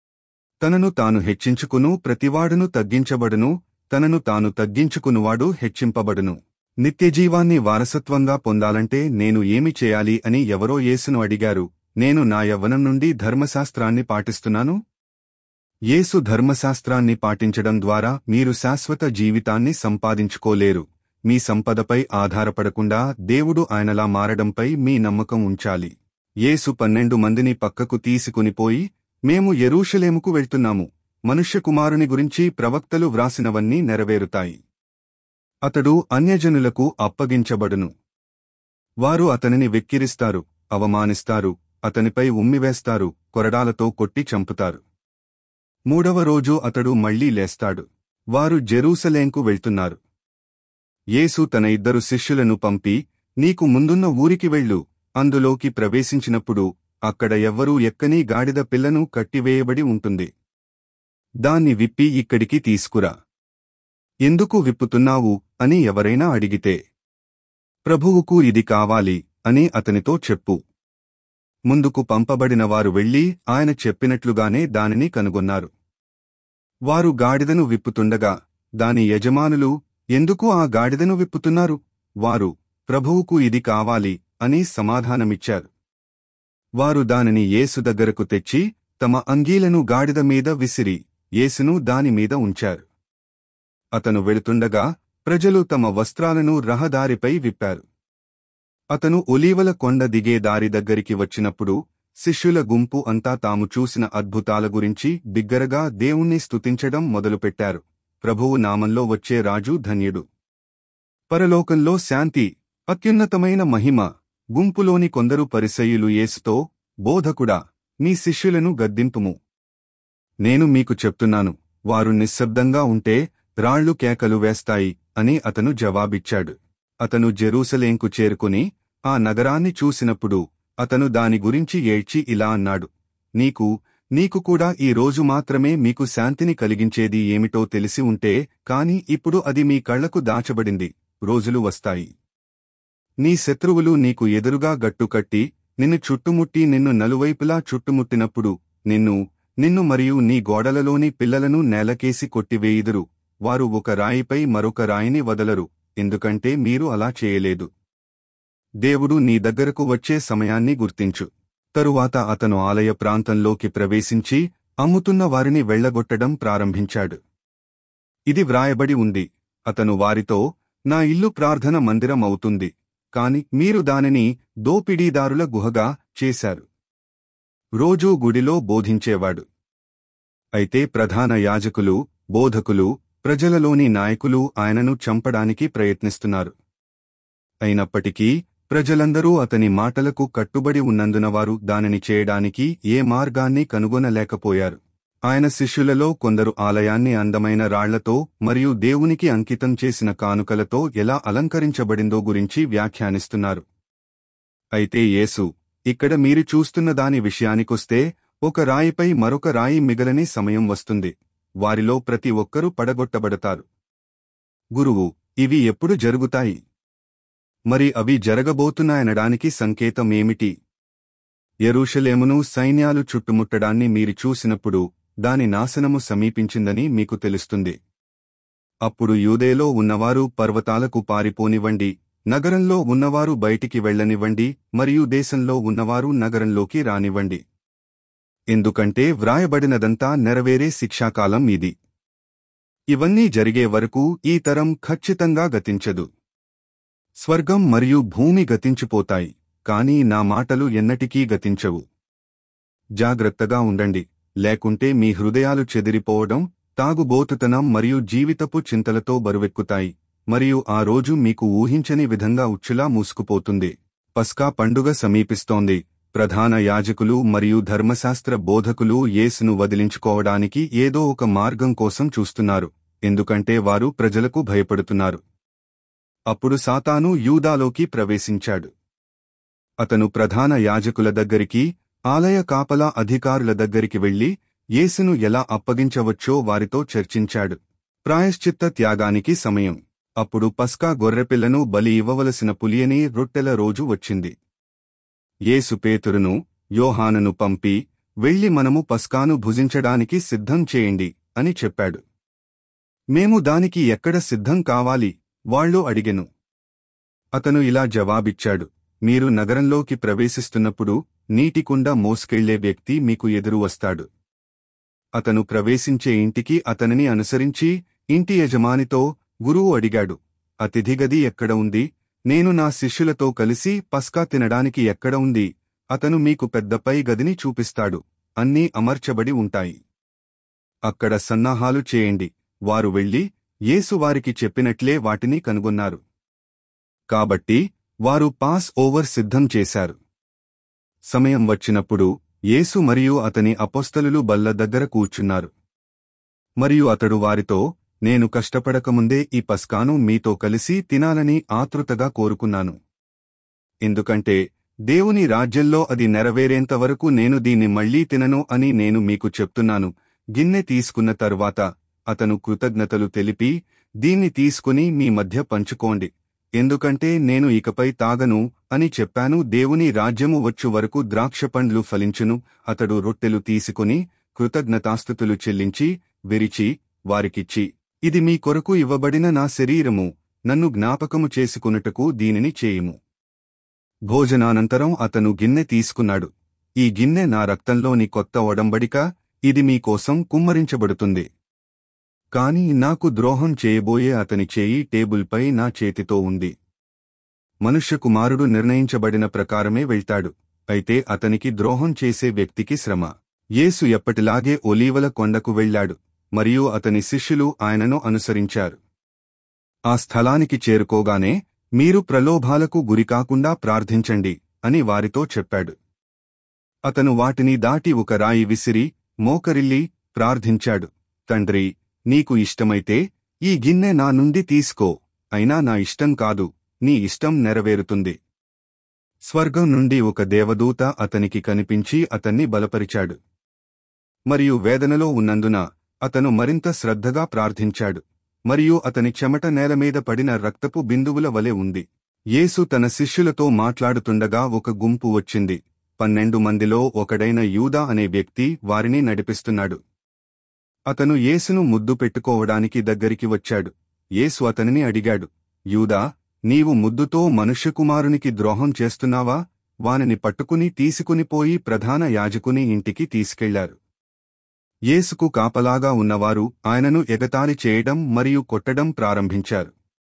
తనను తాను హెచ్చించుకును ప్రతివాడును తగ్గించబడును తనను తాను తగ్గించుకునువాడు హెచ్చింపబడును నిత్యజీవాన్ని వారసత్వంగా పొందాలంటే నేను ఏమి చేయాలి అని ఎవరో యేసును అడిగారు నేను నా యవ్వనం నుండి ధర్మశాస్త్రాన్ని పాటిస్తున్నాను యేసు ధర్మశాస్త్రాన్ని పాటించడం ద్వారా మీరు శాశ్వత జీవితాన్ని సంపాదించుకోలేరు మీ సంపదపై ఆధారపడకుండా దేవుడు ఆయనలా మారడంపై మీ నమ్మకం ఉంచాలి యేసు పన్నెండు మందిని పక్కకు తీసుకునిపోయి మేము యెరూషలేముకు వెళ్తున్నాము మనుష్యకుమారుని గురించి ప్రవక్తలు వ్రాసినవన్నీ నెరవేరుతాయి అతడు అన్యజనులకు అప్పగించబడును వారు అతనిని వెక్కిరిస్తారు అవమానిస్తారు అతనిపై ఉమ్మివేస్తారు కొరడాలతో కొట్టి చంపుతారు మూడవ రోజు అతడు మళ్లీ లేస్తాడు వారు జెరూసలేంకు వెళ్తున్నారు యేసు తన ఇద్దరు శిష్యులను పంపి నీకు ముందున్న ఊరికి వెళ్ళు అందులోకి ప్రవేశించినప్పుడు అక్కడ ఎవ్వరూ ఎక్కని గాడిద పిల్లను కట్టివేయబడి ఉంటుంది దాన్ని విప్పి ఇక్కడికి తీసుకురా ఎందుకు విప్పుతున్నావు అని ఎవరైనా అడిగితే ప్రభువుకు ఇది కావాలి అని అతనితో చెప్పు ముందుకు పంపబడిన వారు వెళ్లి ఆయన చెప్పినట్లుగానే దానిని కనుగొన్నారు వారు గాడిదను విప్పుతుండగా దాని యజమానులు ఎందుకు ఆ గాడిదను విప్పుతున్నారు వారు ప్రభువుకు ఇది కావాలి అని సమాధానమిచ్చారు వారు దానిని యేసు దగ్గరకు తెచ్చి తమ అంగీలను గాడిద మీద విసిరి యేసును దానిమీద ఉంచారు అతను వెళుతుండగా ప్రజలు తమ వస్త్రాలను రహదారిపై విప్పారు అతను ఒలీవల కొండ దిగే దారి దగ్గరికి వచ్చినప్పుడు శిష్యుల గుంపు అంతా తాము చూసిన అద్భుతాల గురించి బిగ్గరగా దేవుణ్ణి స్తుతించడం మొదలుపెట్టారు ప్రభువు నామంలో వచ్చే రాజు ధన్యుడు పరలోకంలో శాంతి అత్యున్నతమైన మహిమ గుంపులోని కొందరు పరిసయ్యులు యేసుతో బోధకుడా నీ శిష్యులను గద్దింపుము నేను మీకు చెప్తున్నాను వారు నిశ్శబ్దంగా ఉంటే రాళ్లు కేకలు వేస్తాయి అని అతను జవాబిచ్చాడు అతను జెరూసలేంకు చేరుకుని ఆ నగరాన్ని చూసినప్పుడు అతను దాని గురించి ఏడ్చి ఇలా అన్నాడు నీకు నీకు కూడా ఈ రోజు మాత్రమే మీకు శాంతిని కలిగించేది ఏమిటో తెలిసి ఉంటే కాని ఇప్పుడు అది మీ కళ్లకు దాచబడింది రోజులు వస్తాయి నీ శత్రువులు నీకు ఎదురుగా గట్టుకట్టి నిన్ను చుట్టుముట్టి నిన్ను నలువైపులా చుట్టుముట్టినప్పుడు నిన్ను నిన్ను మరియు నీ గోడలలోని పిల్లలను నేలకేసి కొట్టివేయుదురు వారు ఒక రాయిపై మరొక రాయిని వదలరు ఎందుకంటే మీరు అలా చేయలేదు దేవుడు నీ దగ్గరకు వచ్చే సమయాన్ని గుర్తించు తరువాత అతను ఆలయ ప్రాంతంలోకి ప్రవేశించి అమ్ముతున్న వారిని వెళ్లగొట్టడం ప్రారంభించాడు ఇది వ్రాయబడి ఉంది అతను వారితో నా ఇల్లు ప్రార్థన మందిరం అవుతుంది కాని మీరు దానిని దోపిడీదారుల గుహగా చేశారు రోజూ గుడిలో బోధించేవాడు అయితే ప్రధాన యాజకులు బోధకులు ప్రజలలోని నాయకులు ఆయనను చంపడానికి ప్రయత్నిస్తున్నారు అయినప్పటికీ ప్రజలందరూ అతని మాటలకు కట్టుబడి ఉన్నందున వారు దానిని చేయడానికి ఏ మార్గాన్ని కనుగొనలేకపోయారు ఆయన శిష్యులలో కొందరు ఆలయాన్ని అందమైన రాళ్లతో మరియు దేవునికి అంకితం చేసిన కానుకలతో ఎలా అలంకరించబడిందో గురించి వ్యాఖ్యానిస్తున్నారు అయితే యేసు ఇక్కడ మీరు చూస్తున్న దాని విషయానికొస్తే ఒక రాయిపై మరొక రాయి మిగలని సమయం వస్తుంది వారిలో ప్రతి ఒక్కరూ పడగొట్టబడతారు గురువు ఇవి ఎప్పుడు జరుగుతాయి మరి అవి జరగబోతున్నాయనడానికి సంకేతం ఏమిటి యెరూషలేమును సైన్యాలు చుట్టుముట్టడాన్ని మీరు చూసినప్పుడు దాని నాశనము సమీపించిందని మీకు తెలుస్తుంది అప్పుడు యూదేలో ఉన్నవారు పర్వతాలకు పారిపోనివ్వండి నగరంలో ఉన్నవారు బయటికి వెళ్ళనివ్వండి మరియు దేశంలో ఉన్నవారు నగరంలోకి రానివ్వండి ఎందుకంటే వ్రాయబడినదంతా నెరవేరే శిక్షాకాలం ఇది ఇవన్నీ జరిగే వరకు ఈ తరం ఖచ్చితంగా గతించదు స్వర్గం మరియు భూమి గతించిపోతాయి కాని నా మాటలు ఎన్నటికీ గతించవు జాగ్రత్తగా ఉండండి లేకుంటే మీ హృదయాలు చెదిరిపోవడం తాగుబోతుతనం మరియు జీవితపు చింతలతో బరువెక్కుతాయి మరియు ఆ రోజు మీకు ఊహించని విధంగా ఉచ్చులా మూసుకుపోతుంది పస్కా పండుగ సమీపిస్తోంది ప్రధాన యాజకులు మరియు ధర్మశాస్త్ర బోధకులు యేసును వదిలించుకోవడానికి ఏదో ఒక మార్గం కోసం చూస్తున్నారు ఎందుకంటే వారు ప్రజలకు భయపడుతున్నారు అప్పుడు సాతాను యూదాలోకి ప్రవేశించాడు అతను ప్రధాన యాజకుల దగ్గరికి ఆలయ కాపలా అధికారుల దగ్గరికి వెళ్లి యేసును ఎలా అప్పగించవచ్చో వారితో చర్చించాడు ప్రాయశ్చిత్త త్యాగానికి సమయం అప్పుడు పస్కా గొర్రెపిల్లను బలి ఇవ్వవలసిన పులియని రొట్టెల రోజు వచ్చింది యేసు పేతురును యోహానును పంపి వెళ్లి మనము పస్కాను భుజించడానికి సిద్ధం చేయండి అని చెప్పాడు మేము దానికి ఎక్కడ సిద్ధం కావాలి వాళ్ళు అడిగెను అతను ఇలా జవాబిచ్చాడు మీరు నగరంలోకి ప్రవేశిస్తున్నప్పుడు నీటికుండ మోసుకెళ్లే వ్యక్తి మీకు ఎదురు వస్తాడు అతను ప్రవేశించే ఇంటికి అతనిని అనుసరించి ఇంటి యజమానితో గురువు అడిగాడు అతిథి గది ఎక్కడ ఉంది నేను నా శిష్యులతో కలిసి పస్కా తినడానికి ఎక్కడ ఉంది అతను మీకు పెద్దపై గదిని చూపిస్తాడు అన్నీ అమర్చబడి ఉంటాయి అక్కడ సన్నాహాలు చేయండి వారు వెళ్లి యేసు వారికి చెప్పినట్లే వాటిని కనుగొన్నారు కాబట్టి వారు పాస్ ఓవర్ సిద్ధం చేశారు సమయం వచ్చినప్పుడు యేసు మరియు అతని అపోస్తలులు బల్ల దగ్గర కూర్చున్నారు మరియు అతడు వారితో నేను కష్టపడకముందే ఈ పస్కాను మీతో కలిసి తినాలని ఆతృతగా కోరుకున్నాను ఎందుకంటే దేవుని రాజ్యంలో అది నెరవేరేంత వరకు నేను దీన్ని మళ్లీ తినను అని నేను మీకు చెప్తున్నాను గిన్నె తీసుకున్న తరువాత అతను కృతజ్ఞతలు తెలిపి దీన్ని తీసుకుని మీ మధ్య పంచుకోండి ఎందుకంటే నేను ఇకపై తాగను అని చెప్పాను దేవుని రాజ్యము వచ్చు వరకు ద్రాక్షపండ్లు ఫలించును అతడు రొట్టెలు తీసుకుని కృతజ్ఞతాస్థుతులు చెల్లించి విరిచి వారికిచ్చి ఇది మీ కొరకు ఇవ్వబడిన నా శరీరము నన్ను జ్ఞాపకము చేసుకునుటకు దీనిని చేయుము భోజనానంతరం అతను గిన్నె తీసుకున్నాడు ఈ గిన్నె నా రక్తంలోని కొత్త ఒడంబడిక ఇది మీకోసం కుమ్మరించబడుతుంది కాని నాకు ద్రోహం చేయబోయే అతని చేయి టేబుల్పై నా చేతితో ఉంది మనుష్య కుమారుడు నిర్ణయించబడిన ప్రకారమే వెళ్తాడు అయితే అతనికి ద్రోహం చేసే వ్యక్తికి శ్రమ యేసు ఎప్పటిలాగే ఒలీవల కొండకు వెళ్లాడు మరియు అతని శిష్యులు ఆయనను అనుసరించారు ఆ స్థలానికి చేరుకోగానే మీరు ప్రలోభాలకు గురికాకుండా ప్రార్థించండి అని వారితో చెప్పాడు అతను వాటిని దాటి ఒక రాయి విసిరి మోకరిల్లి ప్రార్థించాడు తండ్రి నీకు ఇష్టమైతే ఈ గిన్నె నా నుండి తీసుకో అయినా నా ఇష్టం కాదు నీ ఇష్టం నెరవేరుతుంది స్వర్గం నుండి ఒక దేవదూత అతనికి కనిపించి అతన్ని బలపరిచాడు మరియు వేదనలో ఉన్నందున అతను మరింత శ్రద్ధగా ప్రార్థించాడు మరియు అతని చెమట నేలమీద పడిన రక్తపు బిందువుల వలె ఉంది యేసు తన శిష్యులతో మాట్లాడుతుండగా ఒక గుంపు వచ్చింది పన్నెండు మందిలో ఒకడైన యూదా అనే వ్యక్తి వారిని నడిపిస్తున్నాడు అతను యేసును ముద్దు పెట్టుకోవడానికి దగ్గరికి వచ్చాడు యేసు అతనిని అడిగాడు యూదా నీవు ముద్దుతో మనుష్యకుమారునికి ద్రోహం చేస్తున్నావా వానిని పట్టుకుని తీసుకునిపోయి ప్రధాన యాజకుని ఇంటికి తీసుకెళ్లారు యేసుకు కాపలాగా ఉన్నవారు ఆయనను ఎగతాళి చేయడం మరియు కొట్టడం ప్రారంభించారు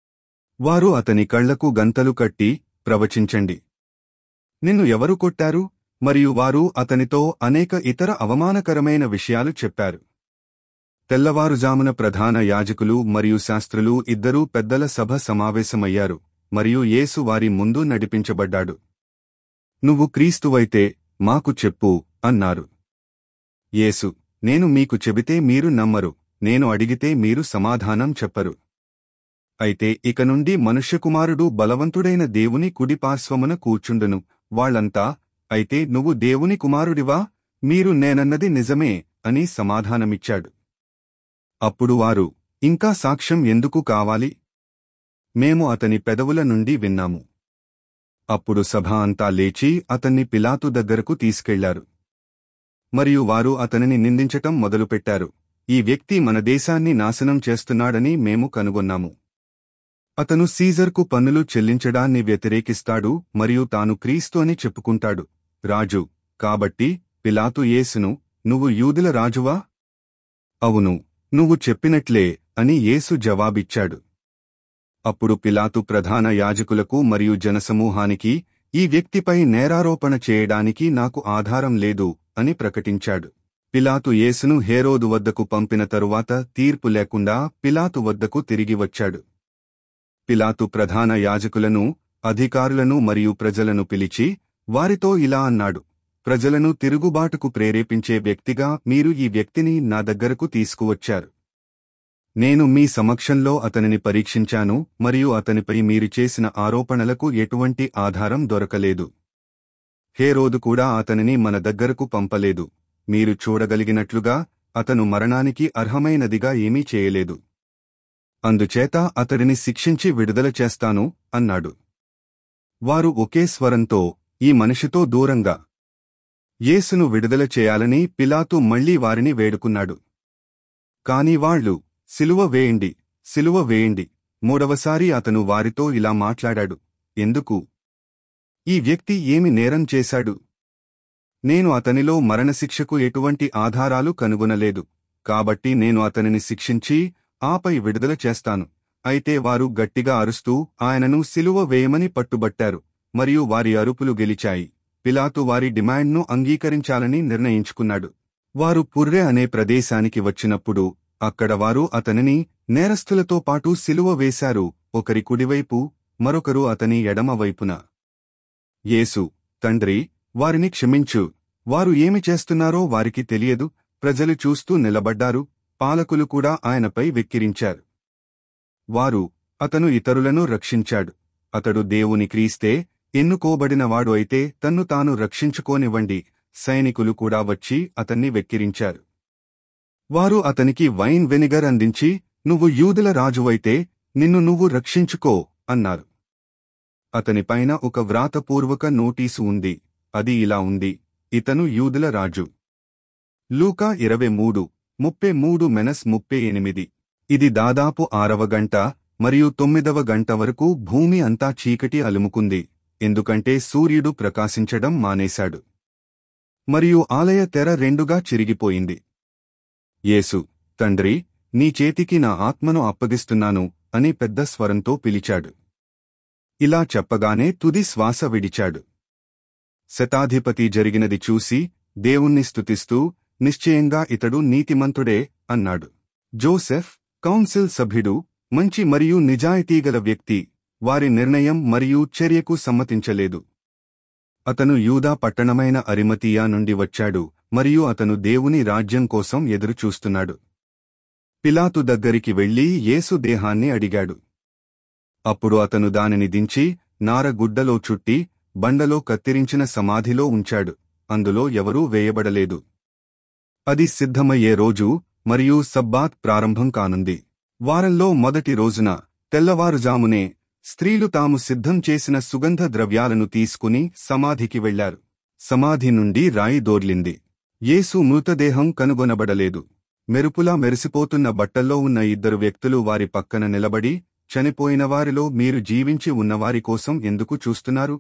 వారు అతని కళ్లకు గంతలు కట్టి ప్రవచించండి నిన్ను ఎవరు కొట్టారు మరియు వారు అతనితో అనేక ఇతర అవమానకరమైన విషయాలు చెప్పారు తెల్లవారుజామున ప్రధాన యాజకులు మరియు శాస్త్రులు ఇద్దరూ పెద్దల సభ సమావేశమయ్యారు మరియు యేసు వారి ముందు నడిపించబడ్డాడు నువ్వు క్రీస్తువైతే మాకు చెప్పు అన్నారు యేసు నేను మీకు చెబితే మీరు నమ్మరు నేను అడిగితే మీరు సమాధానం చెప్పరు అయితే ఇక నుండి మనుష్యకుమారుడు బలవంతుడైన దేవుని కుడి పార్శ్వమున కూర్చుండును వాళ్ళంతా అయితే నువ్వు దేవుని కుమారుడివా మీరు నేనన్నది నిజమే అని సమాధానమిచ్చాడు అప్పుడు వారు ఇంకా సాక్ష్యం ఎందుకు కావాలి మేము అతని పెదవుల నుండి విన్నాము అప్పుడు సభ అంతా లేచి అతన్ని పిలాతు దగ్గరకు తీసుకెళ్లారు మరియు వారు అతనిని నిందించటం మొదలుపెట్టారు ఈ వ్యక్తి మన దేశాన్ని నాశనం చేస్తున్నాడని మేము కనుగొన్నాము అతను సీజర్కు పన్నులు చెల్లించడాన్ని వ్యతిరేకిస్తాడు మరియు తాను క్రీస్తు అని చెప్పుకుంటాడు రాజు కాబట్టి పిలాతు యేసును నువ్వు యూదుల రాజువా అవును నువ్వు చెప్పినట్లే అని యేసు జవాబిచ్చాడు అప్పుడు పిలాతు ప్రధాన యాజకులకు మరియు జనసమూహానికి ఈ వ్యక్తిపై నేరారోపణ చేయడానికి నాకు ఆధారం లేదు అని ప్రకటించాడు పిలాతు యేసును హేరోదు వద్దకు పంపిన తరువాత తీర్పు లేకుండా పిలాతు వద్దకు తిరిగి వచ్చాడు పిలాతు ప్రధాన యాజకులను అధికారులను మరియు ప్రజలను పిలిచి వారితో ఇలా అన్నాడు ప్రజలను తిరుగుబాటుకు ప్రేరేపించే వ్యక్తిగా మీరు ఈ వ్యక్తిని నా దగ్గరకు తీసుకువచ్చారు నేను మీ సమక్షంలో అతనిని పరీక్షించాను మరియు అతనిపై మీరు చేసిన ఆరోపణలకు ఎటువంటి ఆధారం దొరకలేదు హేరోదు కూడా అతనిని మన దగ్గరకు పంపలేదు మీరు చూడగలిగినట్లుగా అతను మరణానికి అర్హమైనదిగా ఏమీ చేయలేదు అందుచేత అతడిని శిక్షించి విడుదల చేస్తాను అన్నాడు వారు ఒకే స్వరంతో ఈ మనిషితో దూరంగా యేసును విడుదల చేయాలని పిలాతు మళ్లీ వారిని వేడుకున్నాడు కాని వాళ్ళు సిలువ వేయండి సిలువ వేయండి మూడవసారి అతను వారితో ఇలా మాట్లాడాడు ఎందుకు ఈ వ్యక్తి ఏమి నేరం చేశాడు నేను అతనిలో మరణశిక్షకు ఎటువంటి ఆధారాలు కనుగొనలేదు కాబట్టి నేను అతనిని శిక్షించి ఆపై విడుదల చేస్తాను అయితే వారు గట్టిగా అరుస్తూ ఆయనను సిలువ వేయమని పట్టుబట్టారు మరియు వారి అరుపులు గెలిచాయి పిలాతు వారి డిమాండ్ను అంగీకరించాలని నిర్ణయించుకున్నాడు వారు పుర్రె అనే ప్రదేశానికి వచ్చినప్పుడు అక్కడ వారు అతనిని నేరస్తులతో పాటు సిలువ వేశారు ఒకరి కుడివైపు మరొకరు అతని ఎడమ వైపున యేసు తండ్రి వారిని క్షమించు వారు ఏమి చేస్తున్నారో వారికి తెలియదు ప్రజలు చూస్తూ నిలబడ్డారు పాలకులు కూడా ఆయనపై వెక్కిరించారు వారు అతను ఇతరులను రక్షించాడు అతడు దేవుని క్రీస్తే ఎన్నుకోబడినవాడు అయితే తన్ను తాను రక్షించుకోనివ్వండి సైనికులు కూడా వచ్చి అతన్ని వెక్కిరించారు వారు అతనికి వైన్ వెనిగర్ అందించి నువ్వు యూదుల రాజువైతే నిన్ను నువ్వు రక్షించుకో అన్నారు అతనిపైన ఒక వ్రాతపూర్వక నోటీసు ఉంది అది ఇలా ఉంది ఇతను యూదుల రాజు లూకా ఇరవై మూడు ముప్పై మూడు మెనస్ ముప్పై ఎనిమిది ఇది దాదాపు ఆరవ గంట మరియు తొమ్మిదవ గంట వరకు భూమి అంతా చీకటి అలుముకుంది ఎందుకంటే సూర్యుడు ప్రకాశించడం మానేశాడు మరియు ఆలయ తెర రెండుగా చిరిగిపోయింది యేసు తండ్రి నీ చేతికి నా ఆత్మను అప్పగిస్తున్నాను అని పెద్ద స్వరంతో పిలిచాడు ఇలా చెప్పగానే తుది శ్వాస విడిచాడు శతాధిపతి జరిగినది చూసి దేవుణ్ణి స్తుతిస్తూ నిశ్చయంగా ఇతడు నీతిమంతుడే అన్నాడు జోసెఫ్ కౌన్సిల్ సభ్యుడు మంచి మరియు నిజాయితీగల వ్యక్తి వారి నిర్ణయం మరియు చర్యకు సమ్మతించలేదు అతను యూదా పట్టణమైన అరిమతియా నుండి వచ్చాడు మరియు అతను దేవుని రాజ్యం కోసం ఎదురుచూస్తున్నాడు పిలాతు దగ్గరికి వెళ్లి యేసు దేహాన్ని అడిగాడు అప్పుడు అతను దానిని దించి నారగుడ్డలో చుట్టి బండలో కత్తిరించిన సమాధిలో ఉంచాడు అందులో ఎవరూ వేయబడలేదు అది సిద్ధమయ్యే రోజు మరియు సబ్బాత్ ప్రారంభం కానుంది వారంలో మొదటి రోజున తెల్లవారుజామునే స్త్రీలు తాము సిద్ధం చేసిన సుగంధ ద్రవ్యాలను తీసుకుని సమాధికి వెళ్లారు సమాధి నుండి రాయి దోర్లింది యేసు మృతదేహం కనుగొనబడలేదు మెరుపులా మెరిసిపోతున్న బట్టల్లో ఉన్న ఇద్దరు వ్యక్తులు వారి పక్కన నిలబడి చనిపోయిన వారిలో మీరు జీవించి ఉన్నవారి కోసం ఎందుకు చూస్తున్నారు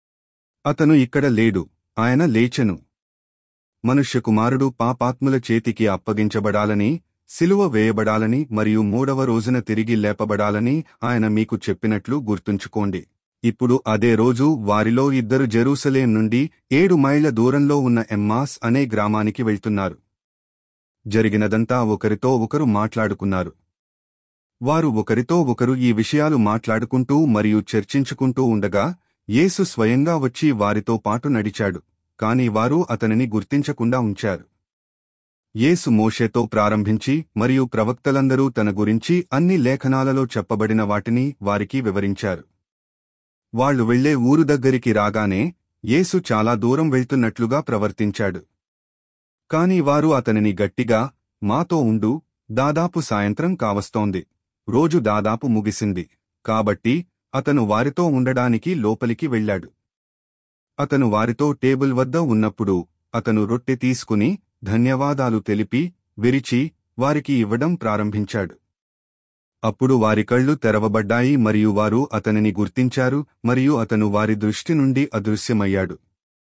అతను ఇక్కడ లేడు ఆయన లేచెను మనుష్యకుమారుడు పాపాత్ముల చేతికి అప్పగించబడాలని సిలువ వేయబడాలని మరియు మూడవ రోజున తిరిగి లేపబడాలని ఆయన మీకు చెప్పినట్లు గుర్తుంచుకోండి ఇప్పుడు అదే రోజు వారిలో ఇద్దరు జెరూసలేం నుండి ఏడు మైళ్ల దూరంలో ఉన్న ఎమ్మాస్ అనే గ్రామానికి వెళ్తున్నారు జరిగినదంతా ఒకరితో ఒకరు మాట్లాడుకున్నారు వారు ఒకరితో ఒకరు ఈ విషయాలు మాట్లాడుకుంటూ మరియు చర్చించుకుంటూ ఉండగా యేసు స్వయంగా వచ్చి వారితో పాటు నడిచాడు కాని వారు అతనిని గుర్తించకుండా ఉంచారు యేసు మోషేతో ప్రారంభించి మరియు ప్రవక్తలందరూ తన గురించి అన్ని లేఖనాలలో చెప్పబడిన వాటిని వారికి వివరించారు వాళ్లు వెళ్లే ఊరు దగ్గరికి రాగానే యేసు చాలా దూరం వెళ్తున్నట్లుగా ప్రవర్తించాడు కాని వారు అతనిని గట్టిగా మాతో ఉండు దాదాపు సాయంత్రం కావస్తోంది రోజు దాదాపు ముగిసింది కాబట్టి అతను వారితో ఉండడానికి లోపలికి వెళ్ళాడు అతను వారితో టేబుల్ వద్ద ఉన్నప్పుడు అతను రొట్టె తీసుకుని ధన్యవాదాలు తెలిపి విరిచి వారికి ఇవ్వడం ప్రారంభించాడు అప్పుడు వారి కళ్ళు తెరవబడ్డాయి మరియు వారు అతనిని గుర్తించారు మరియు అతను వారి దృష్టి నుండి అదృశ్యమయ్యాడు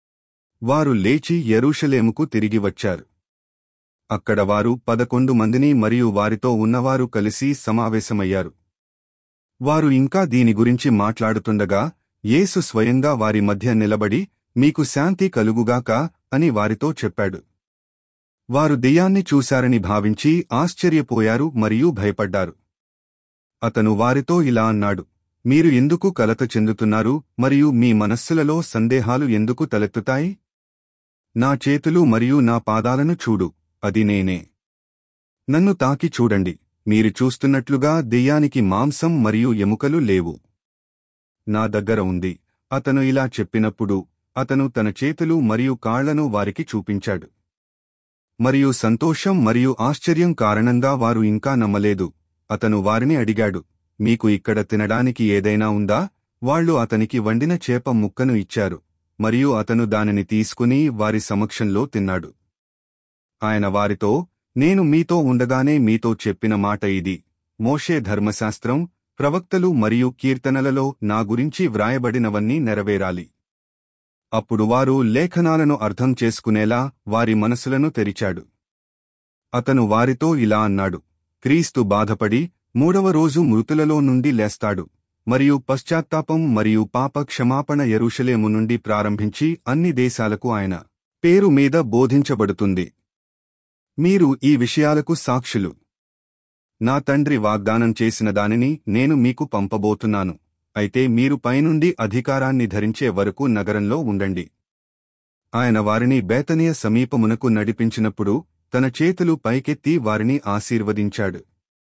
వారు లేచి యెరూషలేముకు తిరిగి వచ్చారు అక్కడ వారు పదకొండు మందిని మరియు వారితో ఉన్నవారు కలిసి సమావేశమయ్యారు వారు ఇంకా దీని గురించి మాట్లాడుతుండగా యేసు స్వయంగా వారి మధ్య నిలబడి మీకు శాంతి కలుగుగాక అని వారితో చెప్పాడు వారు దెయ్యాన్ని చూశారని భావించి ఆశ్చర్యపోయారు మరియు భయపడ్డారు అతను వారితో ఇలా అన్నాడు మీరు ఎందుకు కలత చెందుతున్నారు మరియు మీ మనస్సులలో సందేహాలు ఎందుకు తలెత్తుతాయి నా చేతులు మరియు నా పాదాలను చూడు అది నేనే నన్ను తాకి చూడండి మీరు చూస్తున్నట్లుగా దెయ్యానికి మాంసం మరియు ఎముకలు లేవు నా దగ్గర ఉంది అతను ఇలా చెప్పినప్పుడు అతను తన చేతులు మరియు కాళ్లను వారికి చూపించాడు మరియు సంతోషం మరియు ఆశ్చర్యం కారణంగా వారు ఇంకా నమ్మలేదు అతను వారిని అడిగాడు మీకు ఇక్కడ తినడానికి ఏదైనా ఉందా వాళ్ళు అతనికి వండిన చేప ముక్కను ఇచ్చారు మరియు అతను దానిని తీసుకుని వారి సమక్షంలో తిన్నాడు ఆయన వారితో నేను మీతో ఉండగానే మీతో చెప్పిన మాట ఇది మోషే ధర్మశాస్త్రం ప్రవక్తలు మరియు కీర్తనలలో నా గురించి వ్రాయబడినవన్నీ నెరవేరాలి అప్పుడు వారు లేఖనాలను అర్థం చేసుకునేలా వారి మనసులను తెరిచాడు అతను వారితో ఇలా అన్నాడు క్రీస్తు బాధపడి మూడవ రోజు మృతులలో నుండి లేస్తాడు మరియు పశ్చాత్తాపం మరియు పాప క్షమాపణ యెరూషలేము నుండి ప్రారంభించి అన్ని దేశాలకు ఆయన పేరు మీద బోధించబడుతుంది మీరు ఈ విషయాలకు సాక్షులు నా తండ్రి వాగ్దానం చేసిన దానిని నేను మీకు పంపబోతున్నాను అయితే మీరు పైనుండి అధికారాన్ని ధరించే వరకు నగరంలో ఉండండి ఆయన వారిని బేతనియ సమీపమునకు నడిపించినప్పుడు తన చేతులు పైకెత్తి వారిని ఆశీర్వదించాడు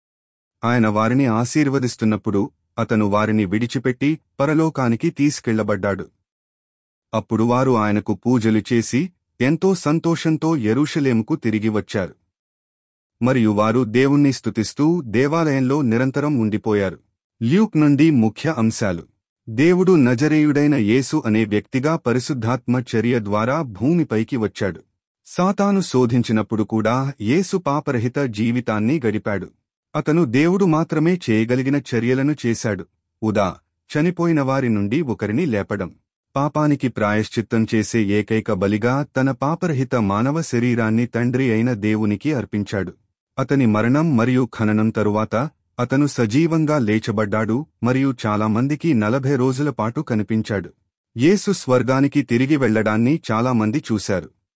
ఆయన వారిని ఆశీర్వదిస్తున్నప్పుడు అతను వారిని విడిచిపెట్టి పరలోకానికి తీసుకెళ్లబడ్డాడు అప్పుడు వారు ఆయనకు పూజలు చేసి ఎంతో సంతోషంతో యెరూషలేముకు తిరిగి వచ్చారు మరియు వారు దేవుణ్ణి స్తుతిస్తూ దేవాలయంలో నిరంతరం ఉండిపోయారు ల్యూక్ నుండి ముఖ్య అంశాలు దేవుడు నజరేయుడైన యేసు అనే వ్యక్తిగా పరిశుద్ధాత్మ చర్య ద్వారా భూమిపైకి వచ్చాడు సాతాను శోధించినప్పుడు కూడా యేసు పాపరహిత జీవితాన్ని గడిపాడు అతను దేవుడు మాత్రమే చేయగలిగిన చర్యలను చేశాడు ఉదా చనిపోయిన వారి నుండి ఒకరిని లేపడం పాపానికి ప్రాయశ్చిత్తం చేసే ఏకైక బలిగా తన పాపరహిత మానవ శరీరాన్ని తండ్రి అయిన దేవునికి అర్పించాడు అతని మరణం మరియు ఖననం తరువాత అతను సజీవంగా లేచబడ్డాడు మరియు చాలామందికి నలభై రోజుల పాటు కనిపించాడు యేసు స్వర్గానికి తిరిగి వెళ్లడాన్ని చాలామంది చూశారు